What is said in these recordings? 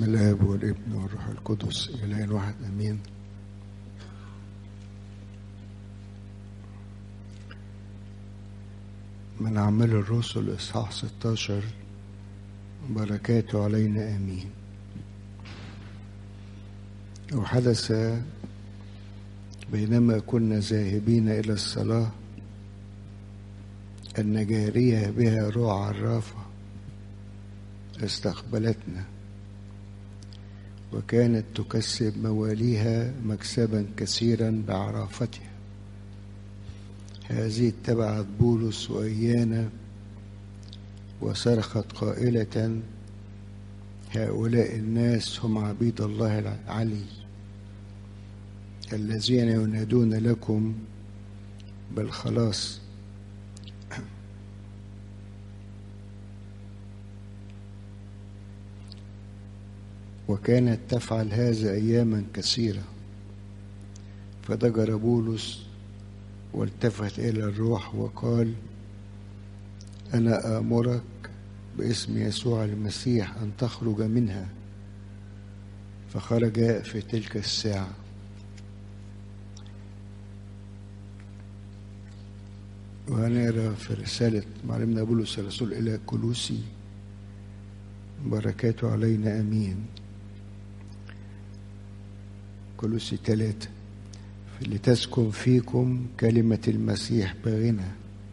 الاب والابن والروح القدس اله واحد امين من اعمال الرسل اصحاح 16 بركاته علينا امين وحدث بينما كنا ذاهبين الى الصلاه ان جاريه بها روح عرافه استقبلتنا وكانت تكسب مواليها مكسبا كثيرا بعرافتها هذه اتبعت بولس وإيانا وصرخت قائلة هؤلاء الناس هم عبيد الله العلي الذين ينادون لكم بالخلاص وكانت تفعل هذا أياما كثيرة فضجر بولس والتفت إلى الروح وقال أنا آمرك باسم يسوع المسيح أن تخرج منها فخرج في تلك الساعة وهنقرا في رسالة معلمنا بولس الرسول إلى كلوسي بركاته علينا أمين كلوسي ثلاثة لتسكن فيكم كلمة المسيح بغنى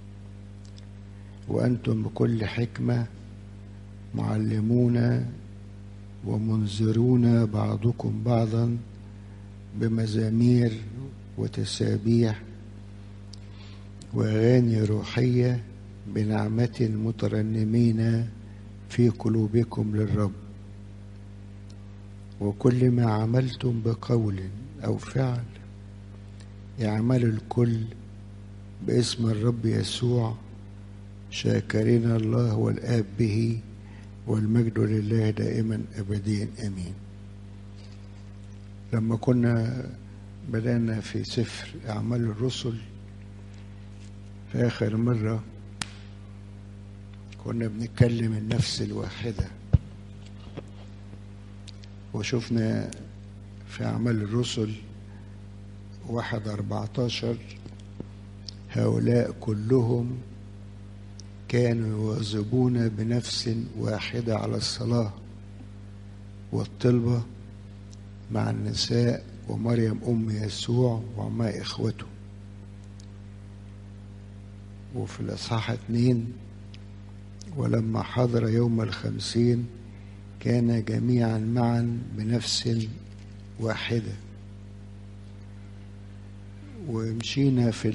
وأنتم بكل حكمة معلمون ومنذرون بعضكم بعضا بمزامير وتسابيح وأغاني روحية بنعمة مترنمين في قلوبكم للرب وكل ما عملتم بقول أو فعل يعمل الكل باسم الرب يسوع شاكرين الله والآب به والمجد لله دائما أبديا آمين لما كنا بدأنا في سفر أعمال الرسل في آخر مرة كنا بنتكلم النفس الواحدة وشفنا في أعمال الرسل واحد أربعتاشر هؤلاء كلهم كانوا يواظبون بنفس واحدة على الصلاة والطلبة مع النساء ومريم أم يسوع ومع إخوته وفي الإصحاح اتنين ولما حضر يوم الخمسين كان جميعا معا بنفس واحده ومشينا في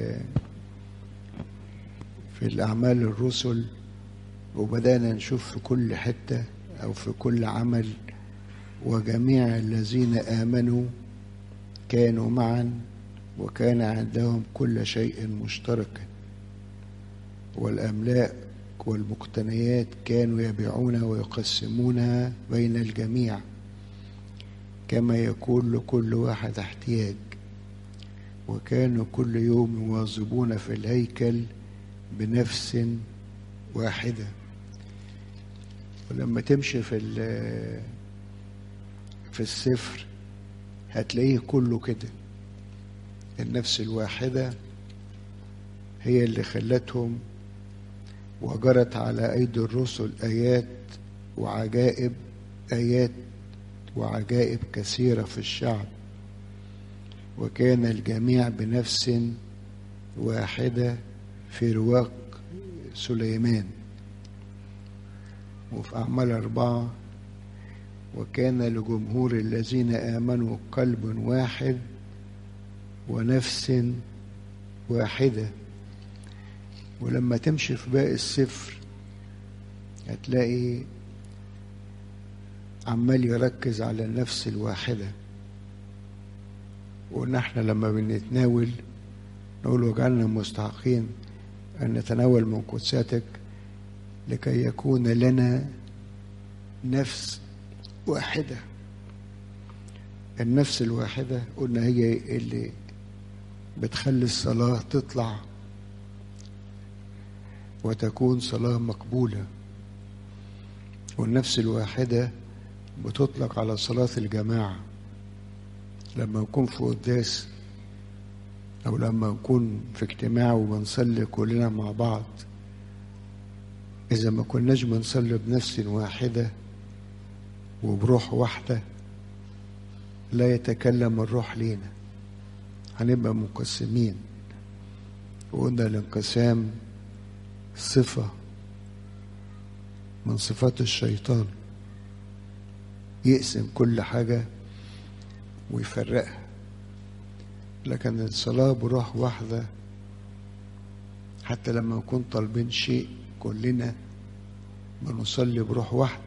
في الأعمال الرسل وبدأنا نشوف في كل حتة أو في كل عمل وجميع الذين آمنوا كانوا معا وكان عندهم كل شيء مشتركا والأملاك والمقتنيات كانوا يبيعونها ويقسمونها بين الجميع كما يكون لكل واحد احتياج وكانوا كل يوم يواظبون في الهيكل بنفس واحدة ولما تمشي في في السفر هتلاقيه كله كده النفس الواحدة هي اللي خلتهم وجرت على أيدي الرسل آيات وعجائب آيات وعجائب كثيرة في الشعب وكان الجميع بنفس واحدة في رواق سليمان وفي أعمال أربعة وكان لجمهور الذين آمنوا قلب واحد ونفس واحدة ولما تمشي في باقي السفر هتلاقي عمال يركز على النفس الواحده وان احنا لما بنتناول نقول وجعلنا مستحقين ان نتناول من قدساتك لكي يكون لنا نفس واحده النفس الواحده قلنا هي اللي بتخلي الصلاه تطلع وتكون صلاه مقبوله والنفس الواحده بتطلق على صلاة الجماعة لما نكون في قداس أو لما نكون في اجتماع وبنصلي كلنا مع بعض إذا ما كناش بنصلي بنفس واحدة وبروح واحدة لا يتكلم الروح لينا هنبقى منقسمين وقلنا الانقسام صفة من صفات الشيطان يقسم كل حاجة ويفرقها لكن الصلاة بروح واحدة حتى لما نكون طالبين شيء كلنا بنصلي بروح واحدة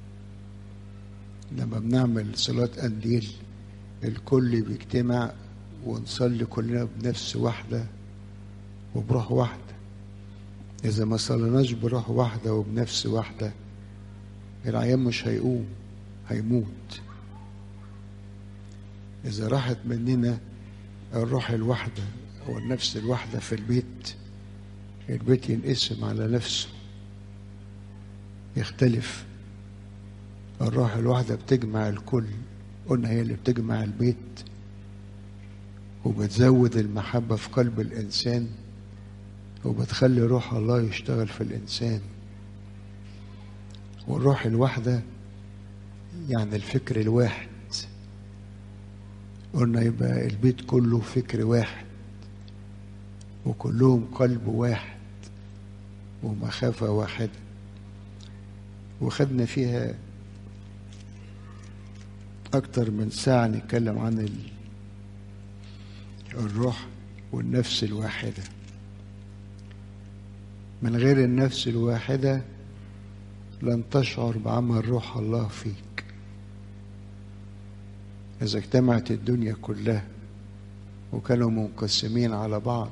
لما بنعمل صلاة قنديل الكل بيجتمع ونصلي كلنا بنفس واحدة وبروح واحدة إذا ما صليناش بروح واحدة وبنفس واحدة العيان مش هيقوم هيموت إذا راحت مننا الروح الواحدة أو النفس الواحدة في البيت البيت ينقسم على نفسه يختلف الروح الواحدة بتجمع الكل قلنا هي اللي بتجمع البيت وبتزود المحبة في قلب الإنسان وبتخلي روح الله يشتغل في الإنسان والروح الواحدة يعني الفكر الواحد قلنا يبقى البيت كله فكر واحد وكلهم قلب واحد ومخافة واحدة وخدنا فيها أكتر من ساعة نتكلم عن الروح والنفس الواحدة من غير النفس الواحدة لن تشعر بعمل روح الله فيك إذا اجتمعت الدنيا كلها وكانوا منقسمين على بعض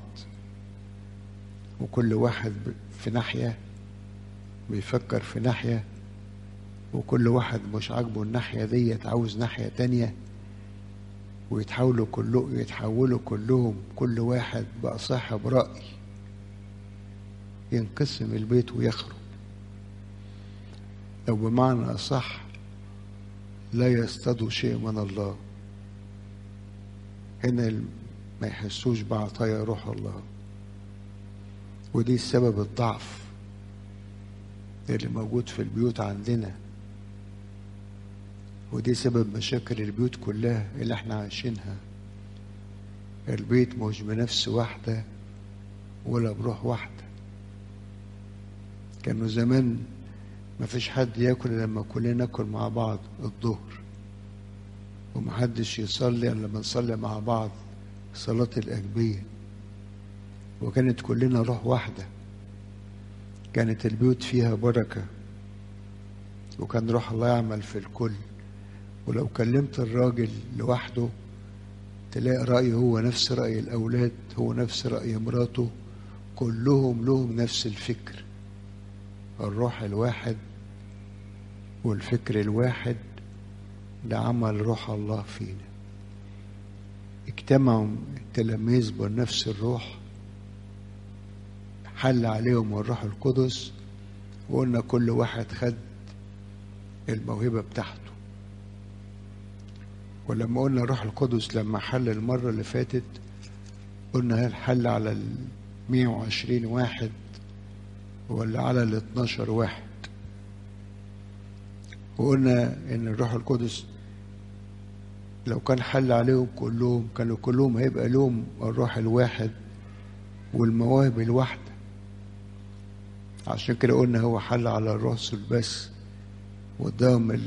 وكل واحد في ناحية بيفكر في ناحية وكل واحد مش عاجبه الناحية ديت عاوز ناحية تانية ويتحولوا كله يتحولوا كلهم كل واحد بقى صاحب رأي ينقسم البيت ويخرب أو بمعنى أصح لا يصطادوا شيء من الله هنا ما يحسوش بعطايا روح الله ودي سبب الضعف اللي موجود في البيوت عندنا ودي سبب مشاكل البيوت كلها اللي احنا عايشينها البيت مش بنفس واحدة ولا بروح واحدة كانوا زمان ما فيش حد ياكل لما كلنا ناكل مع بعض الظهر ومحدش يصلي الا لما نصلي مع بعض صلاة الأجبية وكانت كلنا روح واحدة كانت البيوت فيها بركة وكان روح الله يعمل في الكل ولو كلمت الراجل لوحده تلاقي رأيه هو نفس رأي الأولاد هو نفس رأي مراته كلهم لهم نفس الفكر الروح الواحد والفكر الواحد ده عمل روح الله فينا اجتمعوا التلاميذ بنفس الروح حل عليهم الروح القدس وقلنا كل واحد خد الموهبة بتاعته ولما قلنا الروح القدس لما حل المرة اللي فاتت قلنا هل حل على ال 120 واحد ولا على ال 12 واحد وقلنا ان الروح القدس لو كان حل عليهم كلهم كانوا كلهم هيبقى لهم الروح الواحد والمواهب الواحدة عشان كده قلنا هو حل على الرسل بس واداهم ال...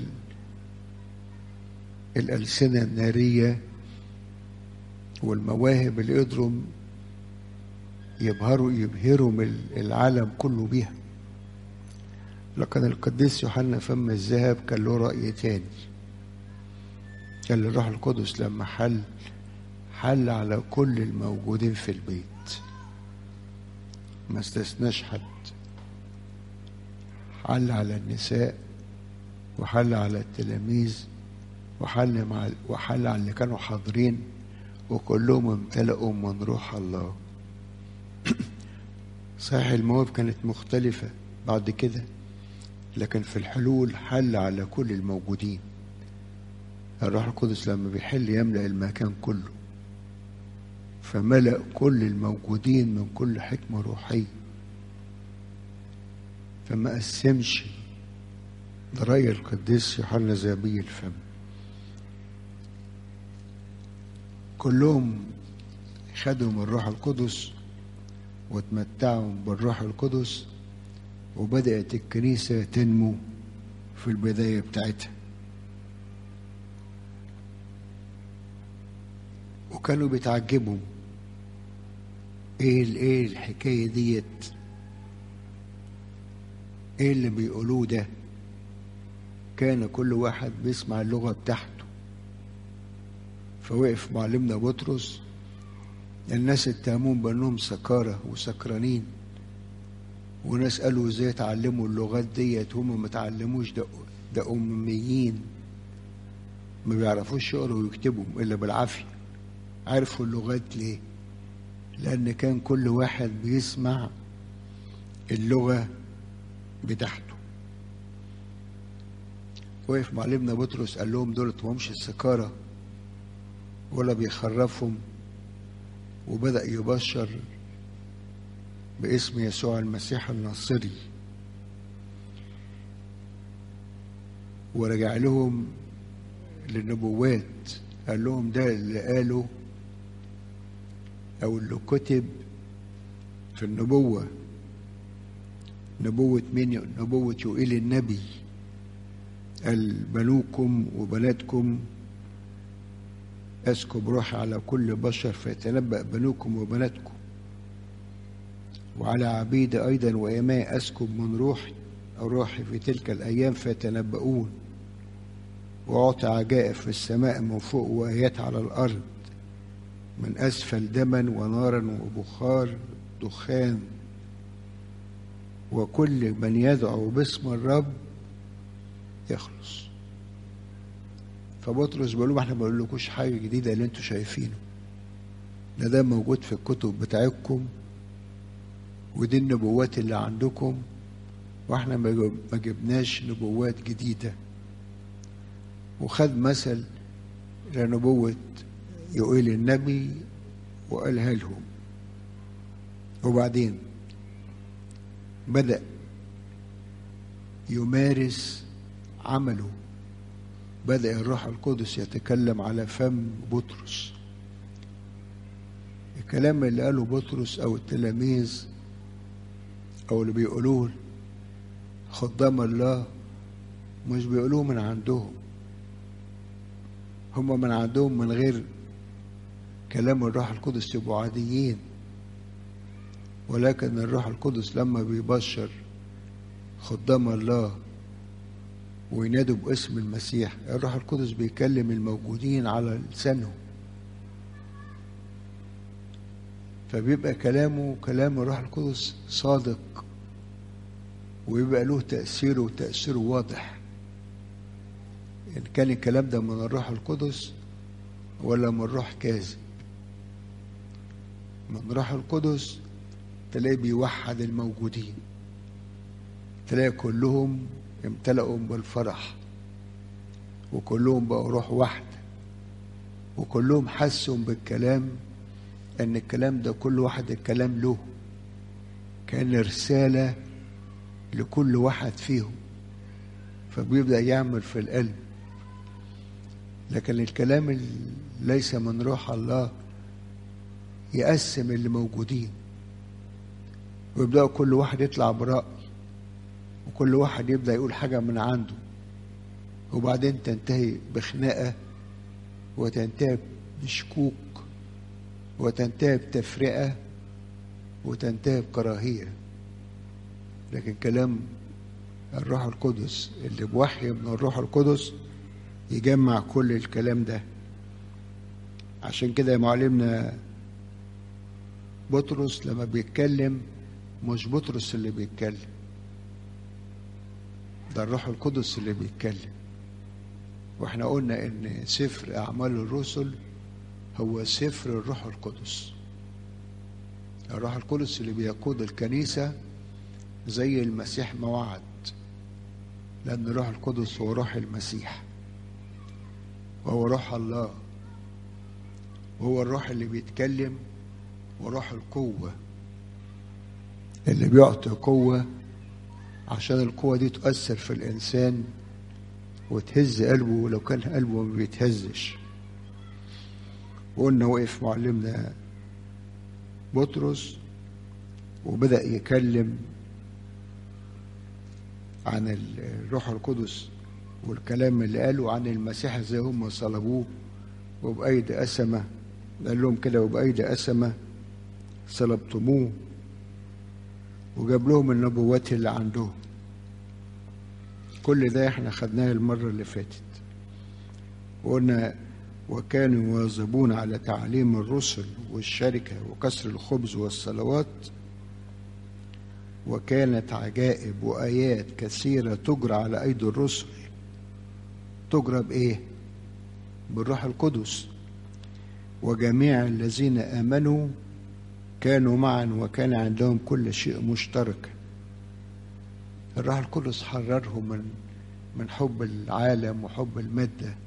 الألسنة النارية والمواهب اللي قدروا يبهروا يبهروا العالم كله بيها لكن القديس يوحنا فم الذهب كان له رأي تاني كان الروح القدس لما حل حل على كل الموجودين في البيت ما استثناش حد حل على النساء وحل على التلاميذ وحل مع وحل على اللي كانوا حاضرين وكلهم امتلأوا من روح الله صحيح المواهب كانت مختلفة بعد كده لكن في الحلول حل على كل الموجودين الروح القدس لما بيحل يملأ المكان كله فملأ كل الموجودين من كل حكمة روحية فما قسمش ده رأي القديس يوحنا زابي الفم كلهم خدوا من الروح القدس واتمتعوا بالروح القدس وبدأت الكنيسة تنمو في البداية بتاعتها وكانوا بيتعجبوا ايه ايه الحكاية ديت ايه اللي بيقولوه ده كان كل واحد بيسمع اللغة بتاعته فوقف معلمنا بطرس الناس اتهمون بانهم سكارى وسكرانين وناس قالوا ازاي اتعلموا اللغات ديت هم ما اتعلموش ده ده اميين ما بيعرفوش يقروا ويكتبوا الا بالعافيه عرفوا اللغات ليه لان كان كل واحد بيسمع اللغه بتاعته وقف معلمنا بطرس قال لهم دول همش السكارى ولا بيخرفهم وبدأ يبشر باسم يسوع المسيح الناصري ورجع لهم للنبوات قال لهم ده اللي قاله او اللي كتب في النبوة نبوة مين نبوة يوئيل النبي قال بنوكم وبناتكم أسكب روحي على كل بشر فيتنبأ بنوكم وبناتكم وعلى عبيد أيضا وإماء أسكب من روحي أو روحي في تلك الأيام فيتنبؤون وأعطي عجائب في السماء من فوق وآيات على الأرض من أسفل دما ونارا وبخار دخان وكل من يدعو باسم الرب يخلص فبطرس بيقول لهم احنا ما بنقولكوش حاجه جديده اللي انتوا شايفينه ده ده موجود في الكتب بتاعتكم ودي النبوات اللي عندكم واحنا ما جبناش نبوات جديده وخد مثل لنبوة يقول النبي وقالها لهم وبعدين بدأ يمارس عمله بدأ الروح القدس يتكلم على فم بطرس الكلام اللي قاله بطرس أو التلاميذ أو اللي بيقولوه خدام الله مش بيقولوه من عندهم هم من عندهم من غير كلام الروح القدس يبقوا عاديين ولكن الروح القدس لما بيبشر خدام الله وينادوا باسم المسيح الروح القدس بيكلم الموجودين على لسانهم فبيبقى كلامه كلام الروح القدس صادق ويبقى له تأثيره وتأثيره واضح إن كان الكلام ده من الروح القدس ولا من روح كاذب من روح القدس تلاقيه بيوحد الموجودين تلاقي كلهم امتلأوا بالفرح وكلهم بقوا روح واحدة وكلهم حسوا بالكلام ان الكلام ده كل واحد الكلام له كان رسالة لكل واحد فيهم فبيبدأ يعمل في القلب لكن الكلام اللي ليس من روح الله يقسم اللي موجودين ويبدأ كل واحد يطلع برأي وكل واحد يبدأ يقول حاجة من عنده وبعدين تنتهي بخناقة وتنتهي بشكوك وتنتهي بتفرقة وتنتهي بكراهية لكن كلام الروح القدس اللي بوحي من الروح القدس يجمع كل الكلام ده عشان كده يا معلمنا بطرس لما بيتكلم مش بطرس اللي بيتكلم ده الروح القدس اللي بيتكلم واحنا قلنا ان سفر اعمال الرسل هو سفر الروح القدس الروح القدس اللي بيقود الكنيسة زي المسيح ما وعد لأن الروح القدس هو روح المسيح وهو روح الله وهو الروح اللي بيتكلم وروح القوة اللي بيعطي قوة عشان القوة دي تؤثر في الإنسان وتهز قلبه لو كان قلبه ما بيتهزش وقلنا وقف معلمنا بطرس وبدأ يكلم عن الروح القدس والكلام اللي قاله عن المسيح ازاي هم صلبوه وبأيدي أسمة قال لهم كده وبأيدي أسمة صلبتموه وجاب لهم النبوات اللي عندهم كل ده احنا خدناه المرة اللي فاتت وقلنا وكانوا يواظبون على تعليم الرسل والشركة وكسر الخبز والصلوات وكانت عجائب وآيات كثيرة تجرى على أيدي الرسل تجرى بإيه؟ بالروح القدس وجميع الذين آمنوا كانوا معا وكان عندهم كل شيء مشترك الروح القدس حررهم من من حب العالم وحب المادة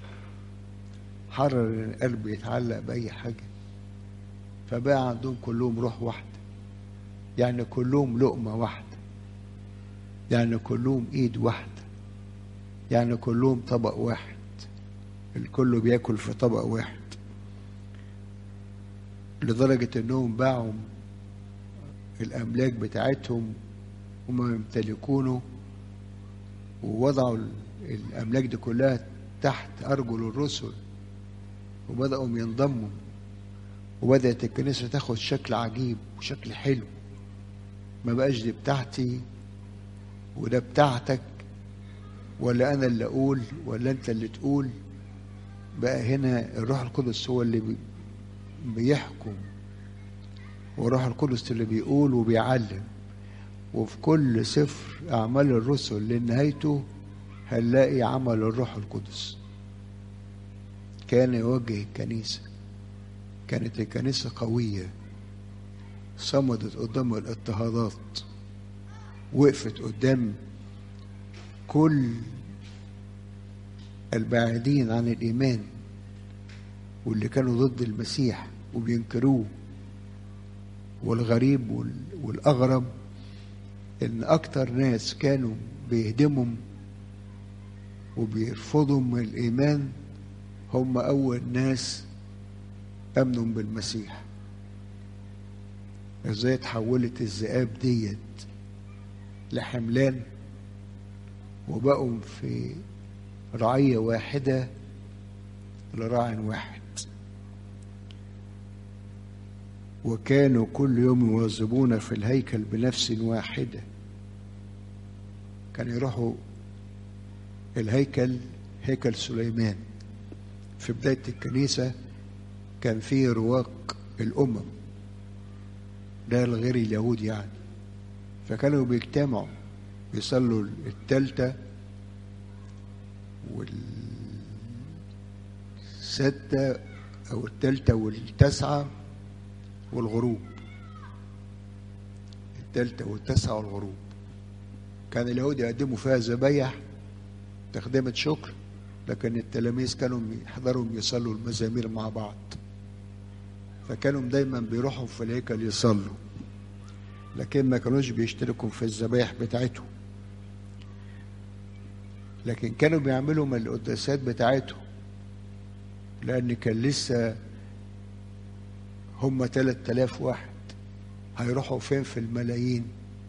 حرر القلب يتعلق بأي حاجة فبقى عندهم كلهم روح واحدة يعني كلهم لقمة واحدة يعني كلهم إيد واحدة يعني كلهم طبق واحد الكل بياكل في طبق واحد لدرجة انهم باعوا الاملاك بتاعتهم هم يمتلكونه ووضعوا الاملاك دي كلها تحت ارجل الرسل وبداوا ينضموا وبدات الكنيسه تاخد شكل عجيب وشكل حلو ما بقاش دي بتاعتي وده بتاعتك ولا انا اللي اقول ولا انت اللي تقول بقى هنا الروح القدس هو اللي بيحكم والروح القدس اللي بيقول وبيعلم وفي كل سفر أعمال الرسل لنهايته هنلاقي عمل الروح القدس كان يوجه الكنيسة كانت الكنيسة قوية صمدت قدام الاضطهادات وقفت قدام كل البعيدين عن الإيمان واللي كانوا ضد المسيح وبينكروه والغريب والأغرب إن أكتر ناس كانوا بيهدمهم وبيرفضوا من الإيمان هم أول ناس أمنوا بالمسيح إزاي اتحولت الذئاب ديت لحملان وبقوا في رعية واحدة لراع واحد وكانوا كل يوم يواظبون في الهيكل بنفس واحدة كانوا يروحوا الهيكل هيكل سليمان في بداية الكنيسة كان فيه رواق الأمم ده الغير اليهود يعني فكانوا بيجتمعوا بيصلوا التالتة والستة أو التالتة والتاسعة والغروب التالتة والتاسعة والغروب كان اليهود يقدموا فيها ذبايح تقدمة شكر لكن التلاميذ كانوا يحضروا يصلوا المزامير مع بعض فكانوا دايما بيروحوا في الهيكل يصلوا لكن ما كانوش بيشتركوا في الذبايح بتاعتهم لكن كانوا بيعملوا من القداسات بتاعتهم لأن كان لسه هم 3000 واحد هيروحوا فين في الملايين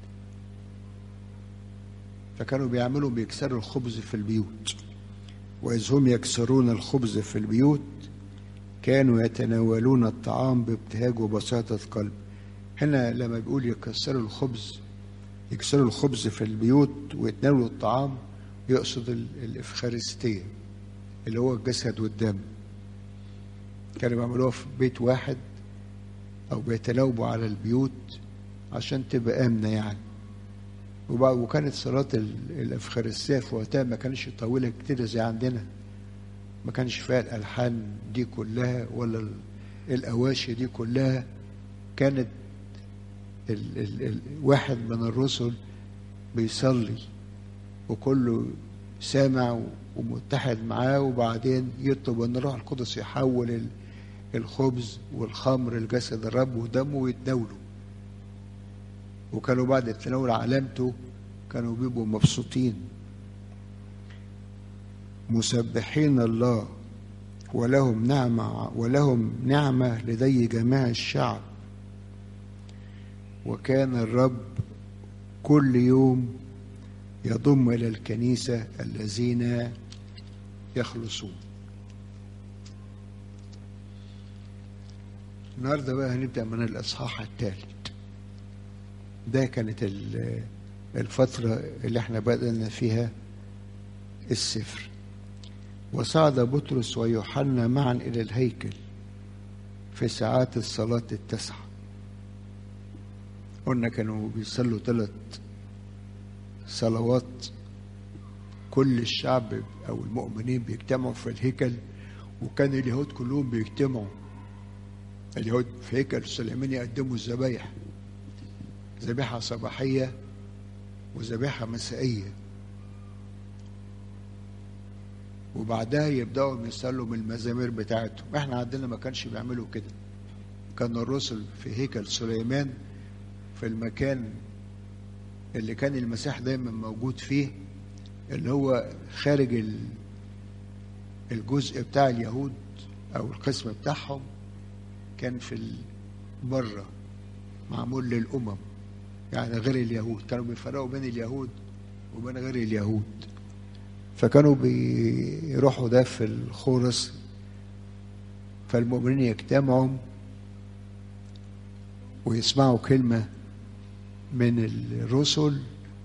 فكانوا بيعملوا بيكسروا الخبز في البيوت وإذ هم يكسرون الخبز في البيوت كانوا يتناولون الطعام بابتهاج وبساطة قلب هنا لما بيقول يكسروا الخبز يكسروا الخبز في البيوت ويتناولوا الطعام يقصد الإفخارستية اللي هو الجسد والدم كانوا بيعملوها في بيت واحد أو بيتناوبوا على البيوت عشان تبقى آمنة يعني وكانت صلاة الأفخارستية في وقتها ما كانش طويلة كتير زي عندنا ما كانش فيها الألحان دي كلها ولا الأواشي دي كلها كانت ال ال ال واحد من الرسل بيصلي وكله سامع ومتحد معاه وبعدين يطلب ان الروح القدس يحول الخبز والخمر لجسد الرب ودمه ويتناولوا وكانوا بعد التناول علامته كانوا بيبقوا مبسوطين مسبحين الله ولهم نعمة ولهم نعمة لدي جميع الشعب وكان الرب كل يوم يضم إلى الكنيسة الذين يخلصون النهارده بقى هنبدأ من الإصحاح الثالث ده كانت الفترة اللي احنا بدأنا فيها السفر وصعد بطرس ويوحنا معا إلى الهيكل في ساعات الصلاة التسعة قلنا كانوا بيصلوا ثلاث صلوات كل الشعب أو المؤمنين بيجتمعوا في الهيكل وكان اليهود كلهم بيجتمعوا اليهود في هيكل سليمان يقدموا الذبايح ذبيحة صباحية وذبيحة مسائية وبعدها يبدأوا يصلوا من المزامير بتاعتهم احنا عندنا ما كانش بيعملوا كده كان الرسل في هيكل سليمان في المكان اللي كان المسيح دايما موجود فيه اللي هو خارج الجزء بتاع اليهود او القسم بتاعهم كان في بره معمول للامم يعني غير اليهود كانوا بيفرقوا بين اليهود وبين غير اليهود فكانوا بيروحوا ده في الخورس فالمؤمنين يجتمعوا ويسمعوا كلمة من الرسل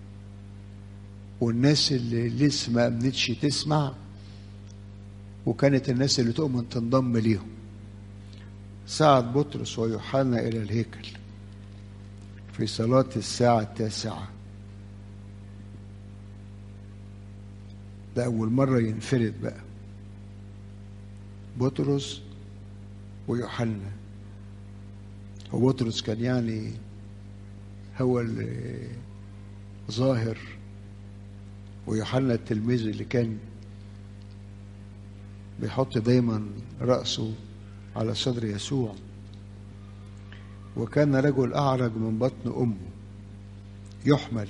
والناس اللي لسه ما أمنتش تسمع وكانت الناس اللي تؤمن تنضم ليهم صعد بطرس ويوحنا إلى الهيكل في صلاة الساعة التاسعة ده أول مرة ينفرد بقى بطرس ويوحنا هو بطرس كان يعني هو اللي ظاهر ويوحنا التلميذ اللي كان بيحط دايما رأسه على صدر يسوع وكان رجل أعرج من بطن أمه يحمل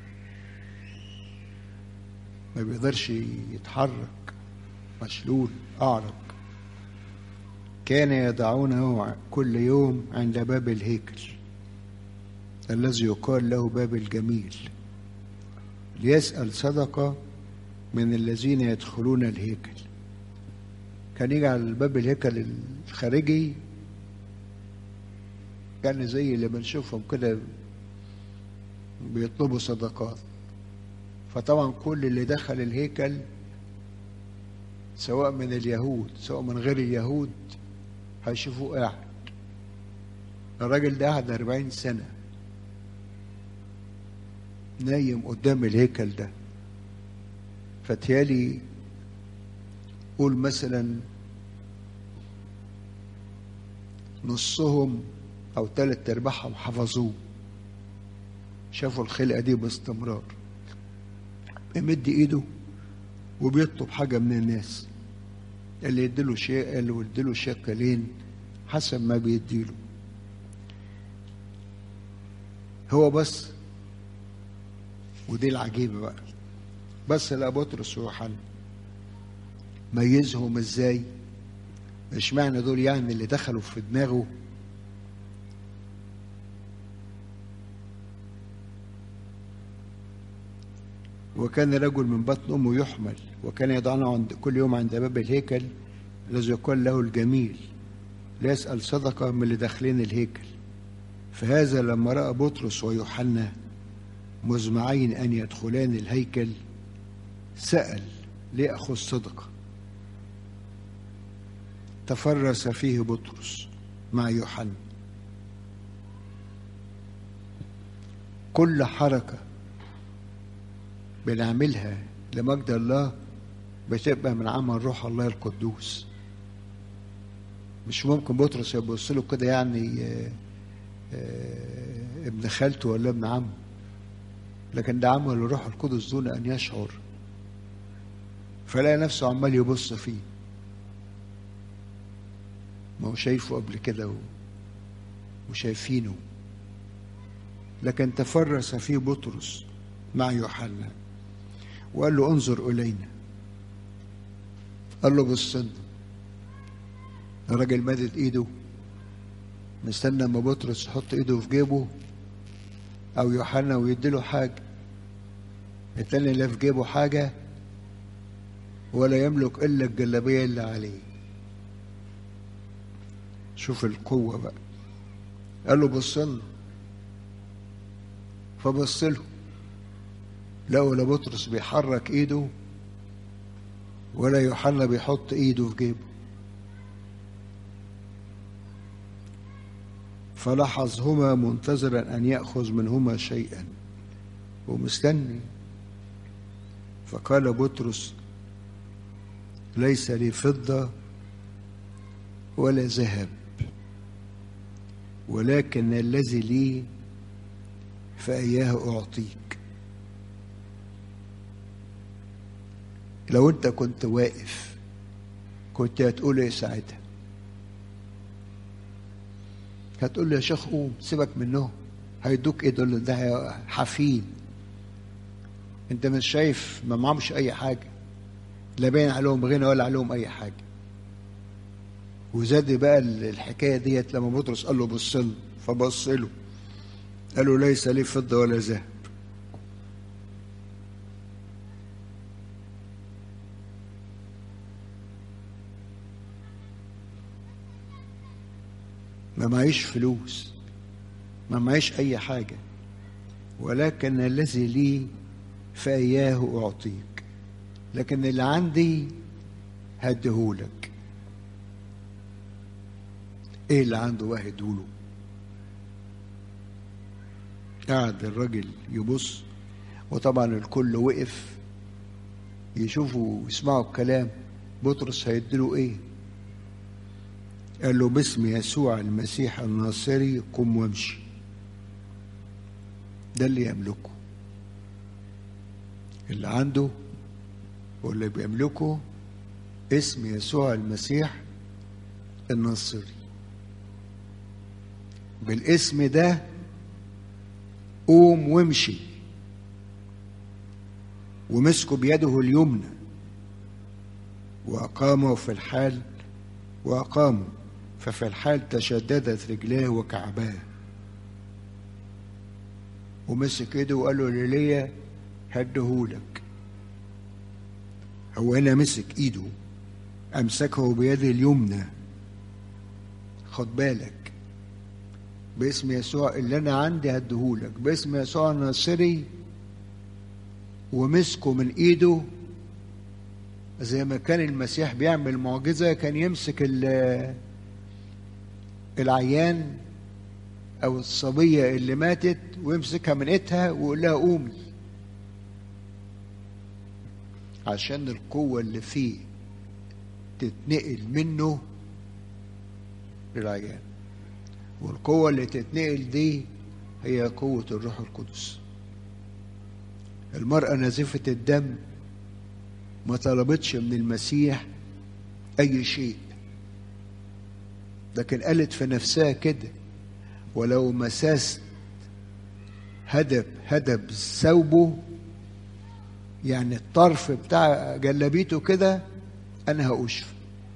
ما بيقدرش يتحرك مشلول أعرج كان يضعونه كل يوم عند باب الهيكل الذي يقال له باب الجميل ليسأل صدقة من الذين يدخلون الهيكل كان يجي على باب الهيكل الخارجي يعني زي اللي بنشوفهم كده بيطلبوا صدقات فطبعا كل اللي دخل الهيكل سواء من اليهود سواء من غير اليهود هيشوفوه قاعد الراجل ده قعد أربعين سنة نايم قدام الهيكل ده فتيالي قول مثلا نصهم أو تلات أرباعهم حفظوه شافوا الخلقة دي باستمرار بيمد إيده وبيطلب حاجة من الناس اللي يديله شيء اللي يديله شيكلين حسب ما بيديله هو بس ودي العجيبة بقى بس لا بطرس ويوحنا ميزهم ازاي مش معنى دول يعني اللي دخلوا في دماغه وكان رجل من بطن امه يحمل وكان يضعنا عند كل يوم عند باب الهيكل الذي يقال له الجميل ليسأل صدقة من اللي داخلين الهيكل فهذا لما رأى بطرس ويوحنا مزمعين أن يدخلان الهيكل سأل ليأخذ صدقة تفرس فيه بطرس مع يوحنا كل حركة بنعملها لمجد الله بتبقى من عمل روح الله القدوس مش ممكن بطرس يبص له كده يعني آآ آآ ابن خالته ولا ابن عمه لكن ده عمل الروح القدس دون ان يشعر فلقى نفسه عمال يبص فيه ما هو شايفه قبل كده و... وشايفينه لكن تفرس فيه بطرس مع يوحنا وقال له انظر الينا قال له بص لنا الراجل مدد ايده مستنى اما بطرس يحط ايده في جيبه او يوحنا ويديله حاجه التاني لا في جيبه حاجه ولا يملك الا الجلابيه اللي عليه شوف القوه بقى قال له بص لنا فبص له لقوا لا بطرس بيحرك ايده ولا يوحنا بيحط ايده في جيبه فلاحظهما منتظرا ان ياخذ منهما شيئا ومستني فقال بطرس ليس لي فضه ولا ذهب ولكن الذي لي فاياه اعطيك لو انت كنت واقف كنت هتقول ايه ساعتها هتقول له يا شيخ قوم سيبك منهم هيدوك ايه دول ده حفين انت مش شايف ما معهمش اي حاجه لا باين عليهم غنى ولا عليهم اي حاجه وزاد بقى الحكايه ديت لما بطرس قال له بص له فبص له قال له ليس لي فضه ولا ذهب ما معيش فلوس ما معيش اي حاجه ولكن الذي لي فاياه اعطيك لكن اللي عندي هديهولك ايه اللي عنده وهدهوله قعد الراجل يبص وطبعا الكل وقف يشوفوا ويسمعوا الكلام بطرس هيديله ايه قال له باسم يسوع المسيح الناصري قم وامشي ده اللي يملكه اللي عنده واللي بيملكه اسم يسوع المسيح الناصري بالاسم ده قوم وامشي ومسكوا بيده اليمنى وأقامه في الحال وأقاموا ففي الحال تشددت رجلاه وكعباه ومسك ايده وقال له ليليا هدهولك هو هنا مسك ايده امسكه بيده اليمنى خد بالك باسم يسوع اللي انا عندي هديهولك باسم يسوع الناصري ومسكه من ايده زي ما كان المسيح بيعمل معجزه كان يمسك العيان او الصبيه اللي ماتت ويمسكها من ايدها ويقول لها قومي عشان القوه اللي فيه تتنقل منه للعيان والقوه اللي تتنقل دي هي قوه الروح القدس المراه نازفه الدم ما طلبتش من المسيح اي شيء لكن قالت في نفسها كده ولو مساست هدب هدب ثوبه يعني الطرف بتاع جلابيته كده انا هأشفى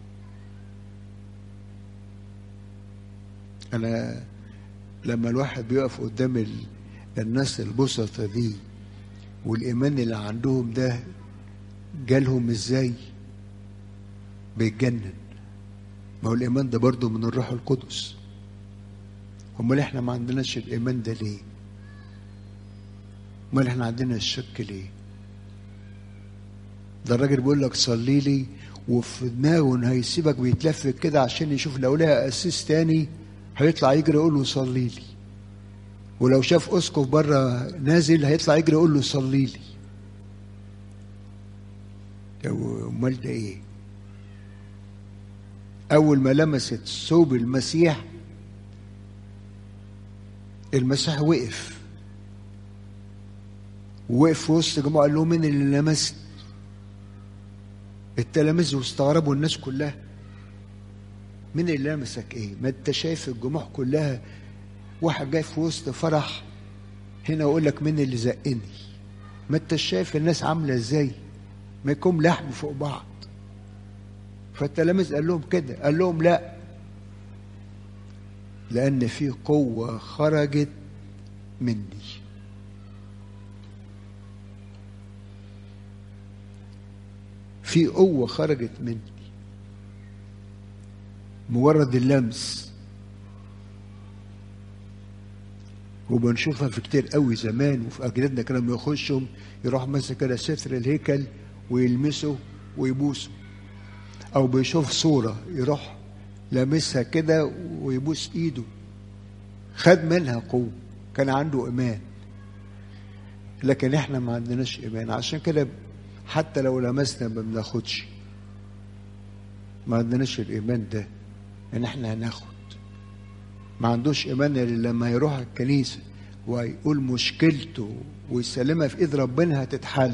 انا لما الواحد بيقف قدام الناس البسطة دي والايمان اللي عندهم ده جالهم ازاي بيتجنن ما هو الايمان ده برضه من الروح القدس امال احنا ما عندناش الايمان ده ليه امال احنا عندنا الشك ليه ده الراجل بيقول لك صلي لي وفي دماغه ان هيسيبك بيتلفت كده عشان يشوف لو لقى اسيس تاني هيطلع يجري يقول له صلي لي ولو شاف اسقف بره نازل هيطلع يجري يقول له صلي لي امال ده ايه اول ما لمست ثوب المسيح المسيح وقف وقف في وسط جماعه قال لهم مين اللي لمست التلاميذ واستغربوا الناس كلها مين اللي لمسك ايه ما انت شايف الجموع كلها واحد جاي في وسط فرح هنا يقول لك مين اللي زقني ما انت شايف الناس عامله ازاي ما يكون لحم فوق بعض فالتلاميذ قال لهم كده قال لهم لا لان في قوه خرجت مني في قوه خرجت مني مجرد اللمس وبنشوفها في كتير قوي زمان وفي اجدادنا كانوا لما يخشوا يروح ماسك كده ستر الهيكل ويلمسه ويبوسه او بيشوف صوره يروح لامسها كده ويبوس ايده خد منها قوه كان عنده ايمان لكن احنا ما عندناش ايمان عشان كده حتى لو لمسنا ما بناخدش ما عندناش الايمان ده ان احنا هناخد ما عندوش ايمان الا لما يروح الكنيسه ويقول مشكلته ويسلمها في ايد ربنا هتتحل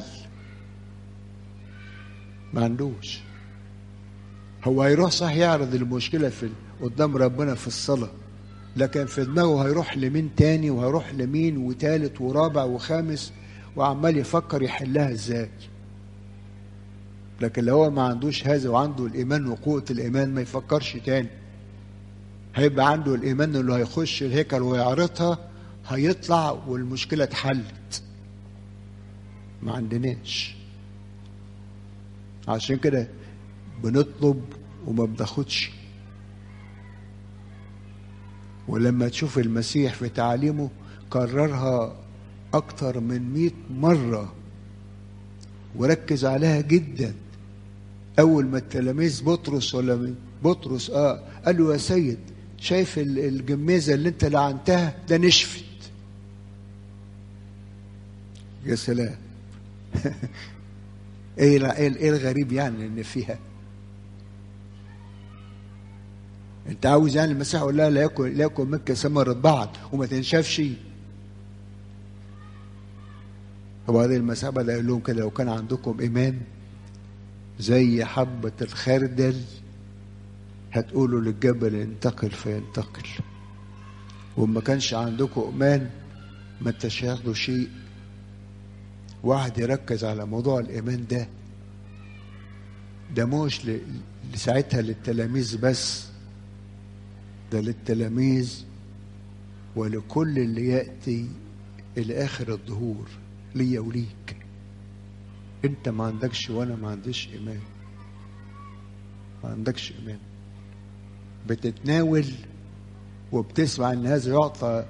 ما عندوش هو هيروح صح يعرض المشكله في قدام ربنا في الصلاه لكن في دماغه هيروح لمين تاني وهيروح لمين وتالت ورابع وخامس وعمال يفكر يحلها ازاي لكن لو هو ما عندوش هذا وعنده الايمان وقوه الايمان ما يفكرش تاني هيبقى عنده الايمان انه هيخش الهيكل ويعرضها هيطلع والمشكله اتحلت ما عندناش عشان كده بنطلب وما بناخدش ولما تشوف المسيح في تعاليمه كررها أكتر من مئة مرة وركز عليها جدا أول ما التلاميذ بطرس ولا من بطرس آه قال له يا سيد شايف الجميزة اللي أنت لعنتها ده نشفت يا سلام ايه ايه الغريب يعني ان فيها انت عاوز يعني المسيح يقول لها لا يكن لا يكن منك ثمرة بعض وما تنشفش وبعدين المسيح بدا يقول لهم كده لو كان عندكم ايمان زي حبة الخردل هتقولوا للجبل انتقل فينتقل وما كانش عندكم ايمان ما انتش هياخدوا شيء واحد يركز على موضوع الايمان ده ده مش لساعتها للتلاميذ بس ده للتلاميذ ولكل اللي ياتي الى اخر الظهور ليا وليك انت ما عندكش وانا ما عنديش ايمان ما عندكش ايمان بتتناول وبتسمع ان هذا يعطى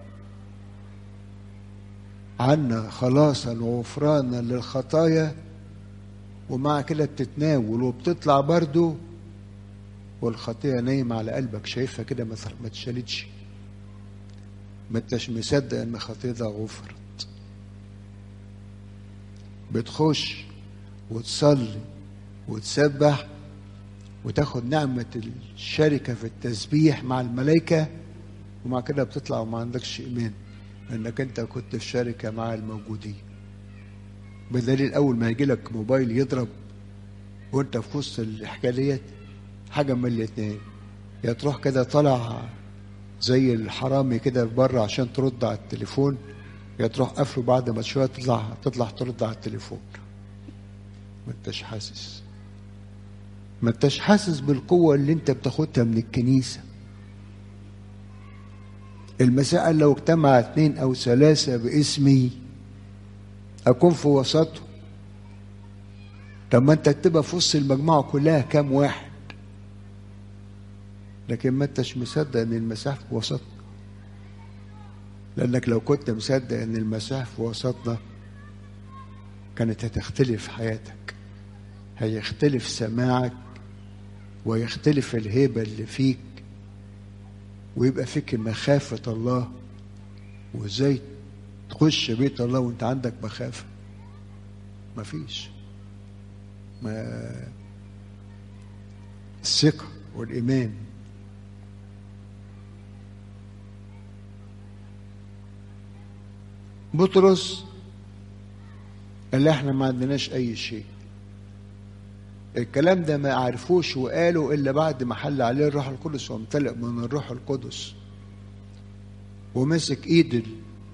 عنا خلاصا وغفرانا للخطايا ومع كده بتتناول وبتطلع برضو والخطيه نايمه على قلبك شايفها كده ما اتشالتش ما انتش مصدق ان خطيتها غفرت بتخش وتصلي وتسبح وتاخد نعمة الشركة في التسبيح مع الملائكة ومع كده بتطلع وما عندكش إيمان انك انت كنت في شركه مع الموجودين بدليل اول ما يجي لك موبايل يضرب وانت في وسط الحكايه ديت حاجه من الاثنين يا تروح كده طالع زي الحرامي كده بره عشان ترد على التليفون يا تروح قافله بعد ما شويه تطلع تطلع ترد على التليفون ما انتش حاسس ما انتش حاسس بالقوه اللي انت بتاخدها من الكنيسه المسيح قال لو اجتمع اثنين او ثلاثة باسمي اكون في وسطهم طب ما انت تبقى في وسط المجموعة كلها كام واحد لكن ما انتش مصدق ان المسيح في وسطنا لانك لو كنت مصدق ان المسيح في وسطنا كانت هتختلف حياتك هيختلف سماعك ويختلف الهيبة اللي فيك ويبقى فيك مخافة الله وازاي تخش بيت الله وانت عندك مخافة مفيش ما الثقة والإيمان بطرس قال احنا ما عندناش أي شيء الكلام ده ما عرفوش وقالوا الا بعد ما حل عليه الروح القدس وامتلأ من الروح القدس ومسك ايد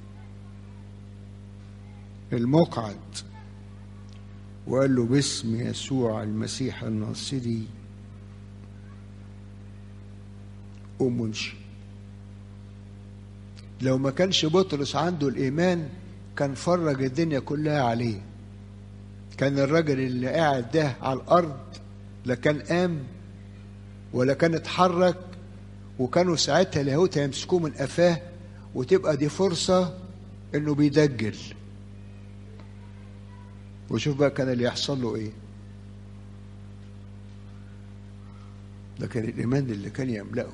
المقعد وقال له باسم يسوع المسيح الناصري قوم وامشي لو ما كانش بطرس عنده الايمان كان فرج الدنيا كلها عليه كان الراجل اللي قاعد ده على الارض لا كان قام ولا كان اتحرك وكانوا ساعتها اليهود هيمسكوه من قفاه وتبقى دي فرصه انه بيدجل وشوف بقى كان اللي يحصل له ايه ده كان الايمان اللي كان يملأه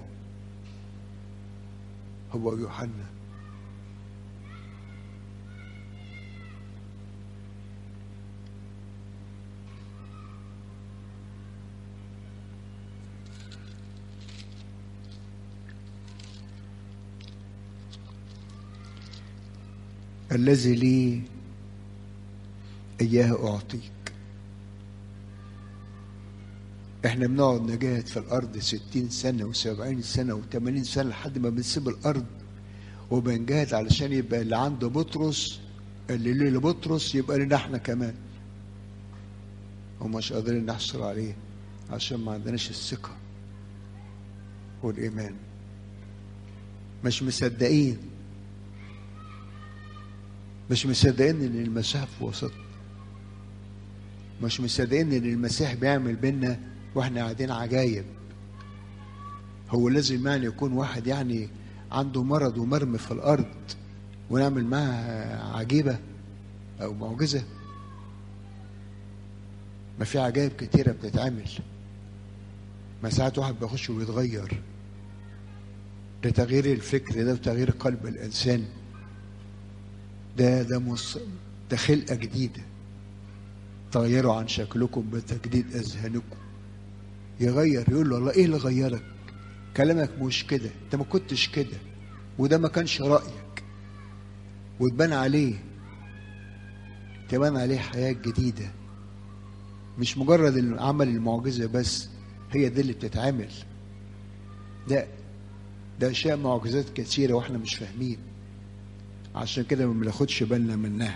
هو يوحنا الذي لي إياه أعطيك احنا بنقعد نجاهد في الأرض ستين سنة وسبعين سنة وثمانين سنة لحد ما بنسيب الأرض وبنجاهد علشان يبقى اللي عنده بطرس اللي ليه لبطرس يبقى لنا احنا كمان ومش قادرين نحصل عليه عشان ما عندناش الثقة والإيمان مش مصدقين مش مصدقين ان المسيح في وسطنا مش مصدقين ان المسيح بيعمل بينا واحنا قاعدين عجايب هو لازم يعني يكون واحد يعني عنده مرض ومرمي في الارض ونعمل معاه عجيبه او معجزه ما في عجائب كتيره بتتعمل ما ساعات واحد بيخش ويتغير ده تغيير الفكر ده وتغيير قلب الانسان ده ده مص... ده خلقه جديده تغيروا عن شكلكم بتجديد اذهانكم يغير يقول له الله ايه اللي غيرك كلامك مش كده انت ما كنتش كده وده ما كانش رايك وتبان عليه تبان عليه حياه جديده مش مجرد عمل المعجزه بس هي دي اللي بتتعمل ده ده اشياء معجزات كثيره واحنا مش فاهمين عشان كده ما بناخدش بالنا منها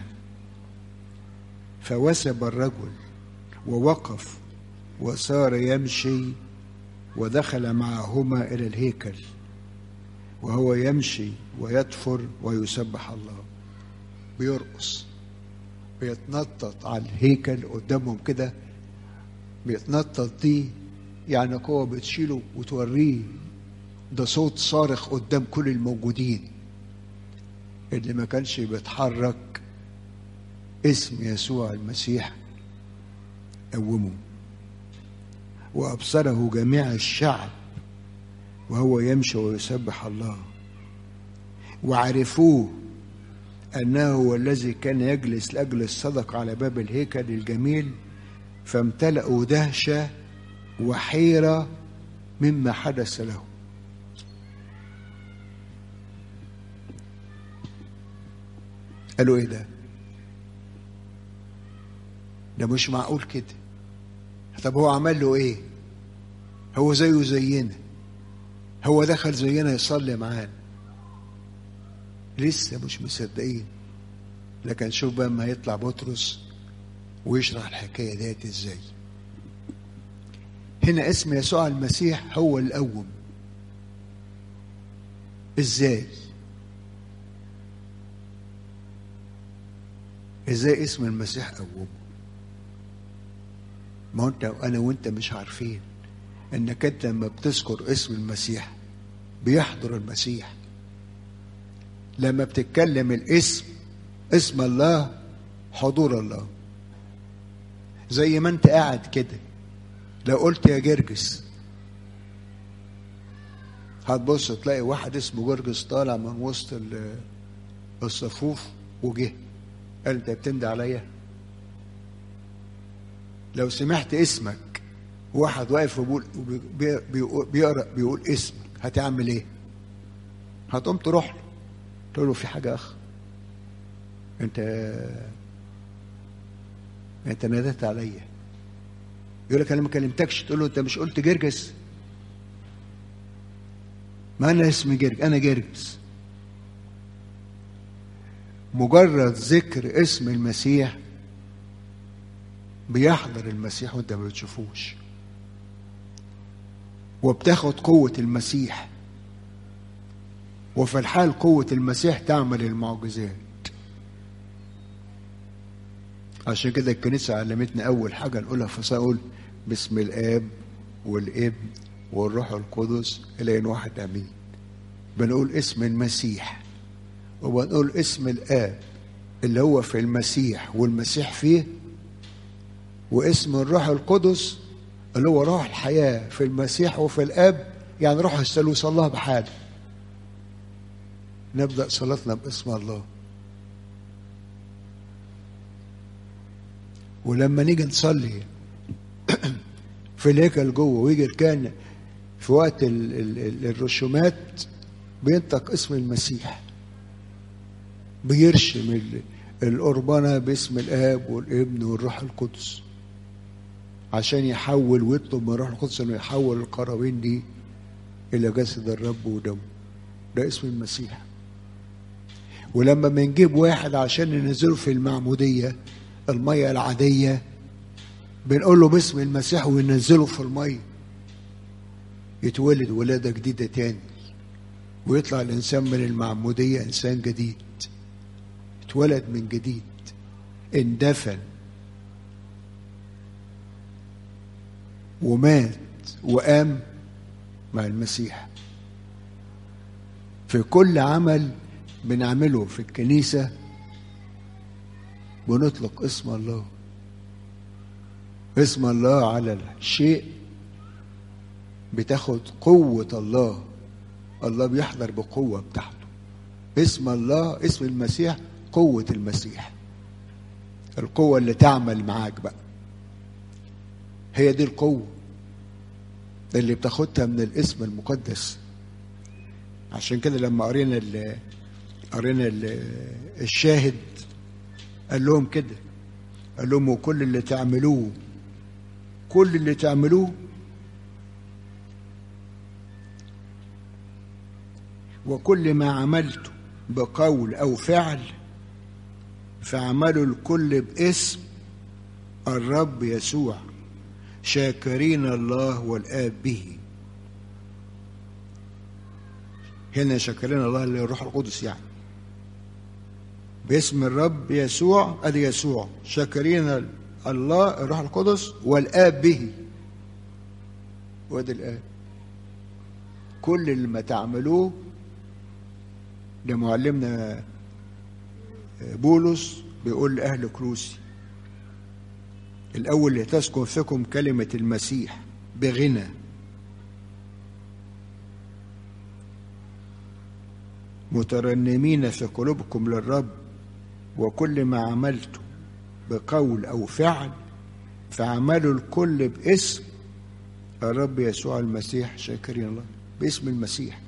فوسب الرجل ووقف وصار يمشي ودخل معهما الى الهيكل وهو يمشي ويطفر ويسبح الله بيرقص بيتنطط على الهيكل قدامهم كده بيتنطط دي يعني قوة بتشيله وتوريه ده صوت صارخ قدام كل الموجودين اللي ما كانش بيتحرك اسم يسوع المسيح قومه وأبصره جميع الشعب وهو يمشي ويسبح الله وعرفوه أنه هو الذي كان يجلس لأجل الصدق على باب الهيكل الجميل فامتلأوا دهشة وحيرة مما حدث له قالوا ايه ده ده مش معقول كده طب هو عمل له ايه هو زيه زينا هو دخل زينا يصلي معانا لسه مش مصدقين لكن شوف بقى ما هيطلع بطرس ويشرح الحكايه ديت ازاي هنا اسم يسوع المسيح هو الأول ازاي ازاي اسم المسيح قومه ما هو انت انا وانت مش عارفين انك انت لما بتذكر اسم المسيح بيحضر المسيح لما بتتكلم الاسم اسم الله حضور الله زي ما انت قاعد كده لو قلت يا جرجس هتبص تلاقي واحد اسمه جرجس طالع من وسط الصفوف وجه قال انت بتندى عليا لو سمعت اسمك واحد واقف وبيقول بيقول بيقرا بيقول اسمك هتعمل ايه؟ هتقوم تروح له تقول له في حاجه اخ انت انت ناديت عليا يقول لك انا ما كلمتكش تقول له انت مش قلت جرجس ما انا اسمي جرجس انا جرجس مجرد ذكر اسم المسيح بيحضر المسيح وانت ما بتشوفوش وبتاخد قوة المسيح وفي الحال قوة المسيح تعمل المعجزات عشان كده الكنيسة علمتنا أول حاجة نقولها في أقول باسم الآب والابن والروح القدس إلى إن واحد أمين بنقول اسم المسيح وبنقول اسم الآب اللي هو في المسيح والمسيح فيه واسم الروح القدس اللي هو روح الحياة في المسيح وفي الآب يعني روح الثالوث الله بحاله نبدأ صلاتنا باسم الله ولما نيجي نصلي في الهيكل جوه ويجي الكهنة في وقت ال ال ال الرسومات بينطق اسم المسيح بيرشم القربانة باسم الآب والابن والروح القدس عشان يحول ويطلب من الروح القدس انه يحول القرابين دي الى جسد الرب ودمه ده اسم المسيح ولما بنجيب واحد عشان ننزله في المعمودية المية العادية بنقول له باسم المسيح وننزله في المية يتولد ولادة جديدة تاني ويطلع الإنسان من المعمودية إنسان جديد اتولد من جديد اندفن ومات وقام مع المسيح في كل عمل بنعمله في الكنيسة بنطلق اسم الله اسم الله على الشيء بتاخد قوة الله الله بيحضر بقوة بتاعته اسم الله اسم المسيح قوة المسيح القوة اللي تعمل معاك بقى هي دي القوة اللي بتاخدها من الاسم المقدس عشان كده لما قرينا ال قرينا ال الشاهد قال لهم كده قال لهم وكل اللي تعملوه كل اللي تعملوه وكل ما عملته بقول او فعل فاعملوا الكل باسم الرب يسوع شاكرين الله والآب به هنا شاكرين الله اللي الروح القدس يعني باسم الرب يسوع ادي يسوع شاكرين الله الروح القدس والآب به وادي الآب كل اللي ما تعملوه ده معلمنا بولس بيقول لأهل كروسي الأول لتسكن فيكم كلمة المسيح بغنى مترنمين في قلوبكم للرب وكل ما عملتم بقول أو فعل فعملوا الكل باسم الرب يسوع المسيح شاكرين الله باسم المسيح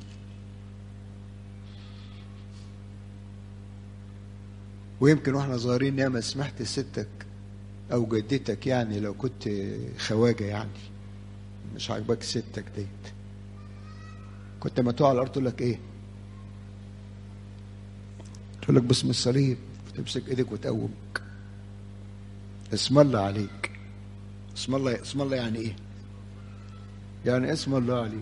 ويمكن واحنا صغيرين ياما سمعت ستك او جدتك يعني لو كنت خواجه يعني مش عاجباك ستك ديت كنت ما تقع على الارض تقول لك ايه تقول لك باسم الصليب وتمسك ايدك وتقومك اسم الله عليك اسم الله اسم الله يعني ايه يعني اسم الله عليك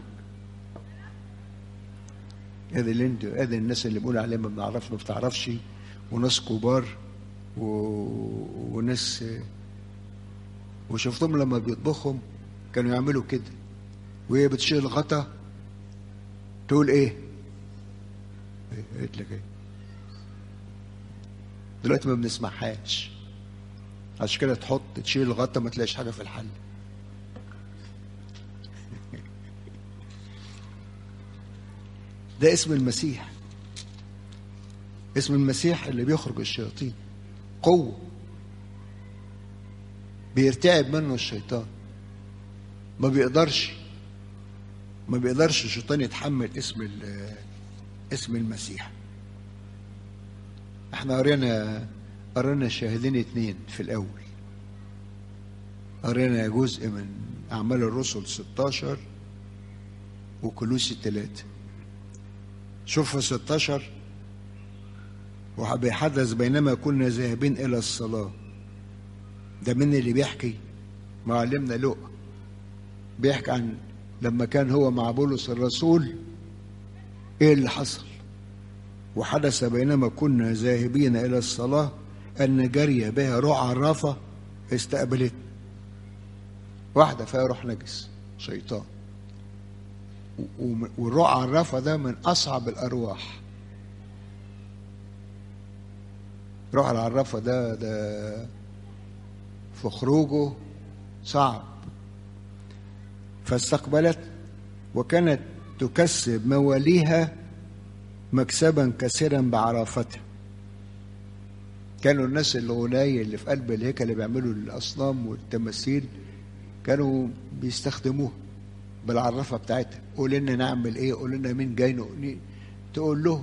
هذه اللي انت هذه الناس اللي بيقول عليها ما بنعرفش ما بتعرفش وناس كبار و... وناس وشفتهم لما بيطبخهم كانوا يعملوا كده وهي بتشيل الغطا تقول ايه؟ قلت لك ايه؟ دلوقتي ما بنسمعهاش عشان كده تحط تشيل الغطا ما تلاقيش حاجه في الحل ده اسم المسيح اسم المسيح اللي بيخرج الشياطين قوة بيرتعب منه الشيطان ما بيقدرش ما بيقدرش الشيطان يتحمل اسم اسم المسيح احنا قرينا قرينا الشاهدين اتنين في الاول قرينا جزء من أعمال الرسل 16 وكلوسي 3 شوف في 16 وبيحدث بينما كنا ذاهبين إلى الصلاة ده من اللي بيحكي معلمنا لؤى بيحكي عن لما كان هو مع بولس الرسول ايه اللي حصل وحدث بينما كنا ذاهبين الى الصلاه ان جري بها روح عرافه استقبلت واحده فيها روح نجس شيطان والروح عرافه ده من اصعب الارواح روح العرافه ده ده في خروجه صعب فاستقبلت وكانت تكسب مواليها مكسبا كثيرا بعرافتها كانوا الناس الغناية اللي في قلب الهيكل اللي بيعملوا الأصنام والتماثيل كانوا بيستخدموها بالعرافة بتاعتها قول لنا نعمل ايه قول لنا مين جاي تقول له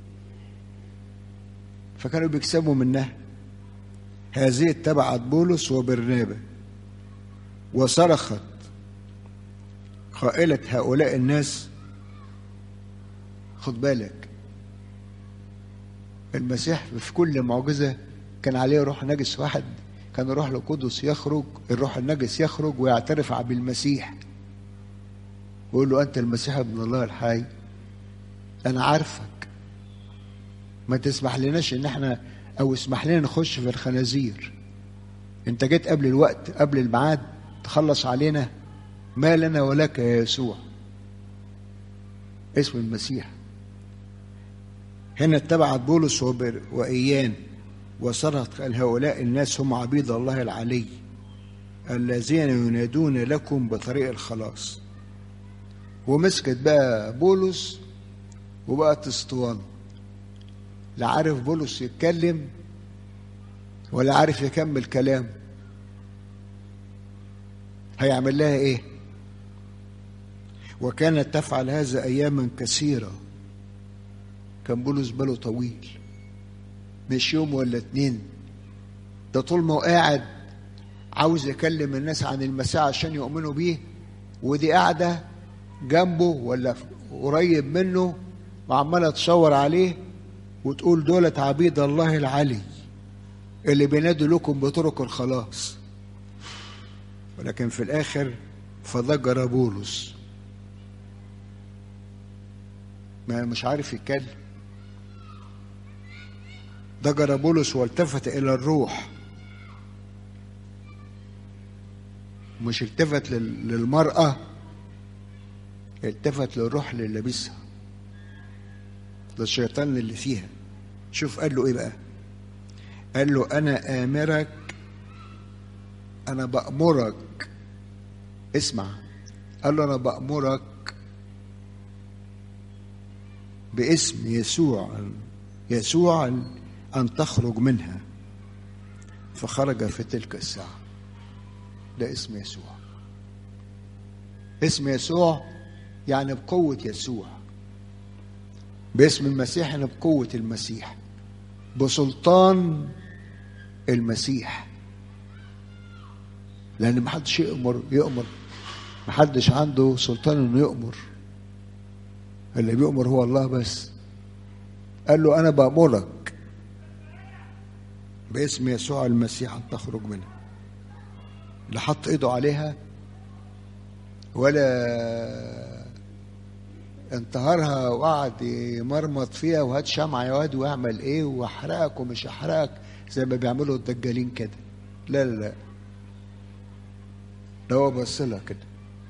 فكانوا بيكسبوا منها هذه اتبعت بولس وبرنابا وصرخت قائلة هؤلاء الناس خد بالك المسيح في كل معجزة كان عليه روح نجس واحد كان الروح القدس يخرج الروح النجس يخرج ويعترف بالمسيح ويقول له أنت المسيح ابن الله الحي أنا عارفك ما تسمح لناش إن احنا أو اسمح لنا نخش في الخنازير أنت جيت قبل الوقت قبل الميعاد تخلص علينا ما لنا ولك يا يسوع اسم المسيح هنا اتبعت بولس وإيان وصرخت قال هؤلاء الناس هم عبيد الله العلي الذين ينادون لكم بطريق الخلاص ومسكت بقى بولس وبقت اسطوانة لا عارف بولس يتكلم ولا عارف يكمل كلام هيعمل لها ايه وكانت تفعل هذا اياما كثيره كان بولس باله طويل مش يوم ولا اتنين ده طول ما هو قاعد عاوز يكلم الناس عن المسيح عشان يؤمنوا بيه ودي قاعده جنبه ولا قريب منه وعماله تشاور عليه وتقول دولة عبيد الله العلي اللي بينادوا لكم بطرق الخلاص ولكن في الاخر فضجر بولس ما مش عارف يتكلم ضجر بولس والتفت الى الروح مش التفت للمرأة التفت للروح اللي لابسها للشيطان اللي فيها شوف قال له ايه بقى قال له انا امرك انا بامرك اسمع قال له انا بامرك باسم يسوع يسوع ان تخرج منها فخرج في تلك الساعه ده اسم يسوع اسم يسوع يعني بقوه يسوع باسم المسيح يعني بقوه المسيح بسلطان المسيح لان محدش يأمر يأمر محدش عنده سلطان انه يأمر اللي بيأمر هو الله بس قال له انا بأمرك باسم يسوع المسيح ان تخرج منها لا حط ايده عليها ولا انتهرها وقعد يمرمط فيها وهات شمعة يا واد واعمل ايه واحرقك ومش احرقك زي ما بيعملوا الدجالين كده لا لا لا ده هو بص لها كده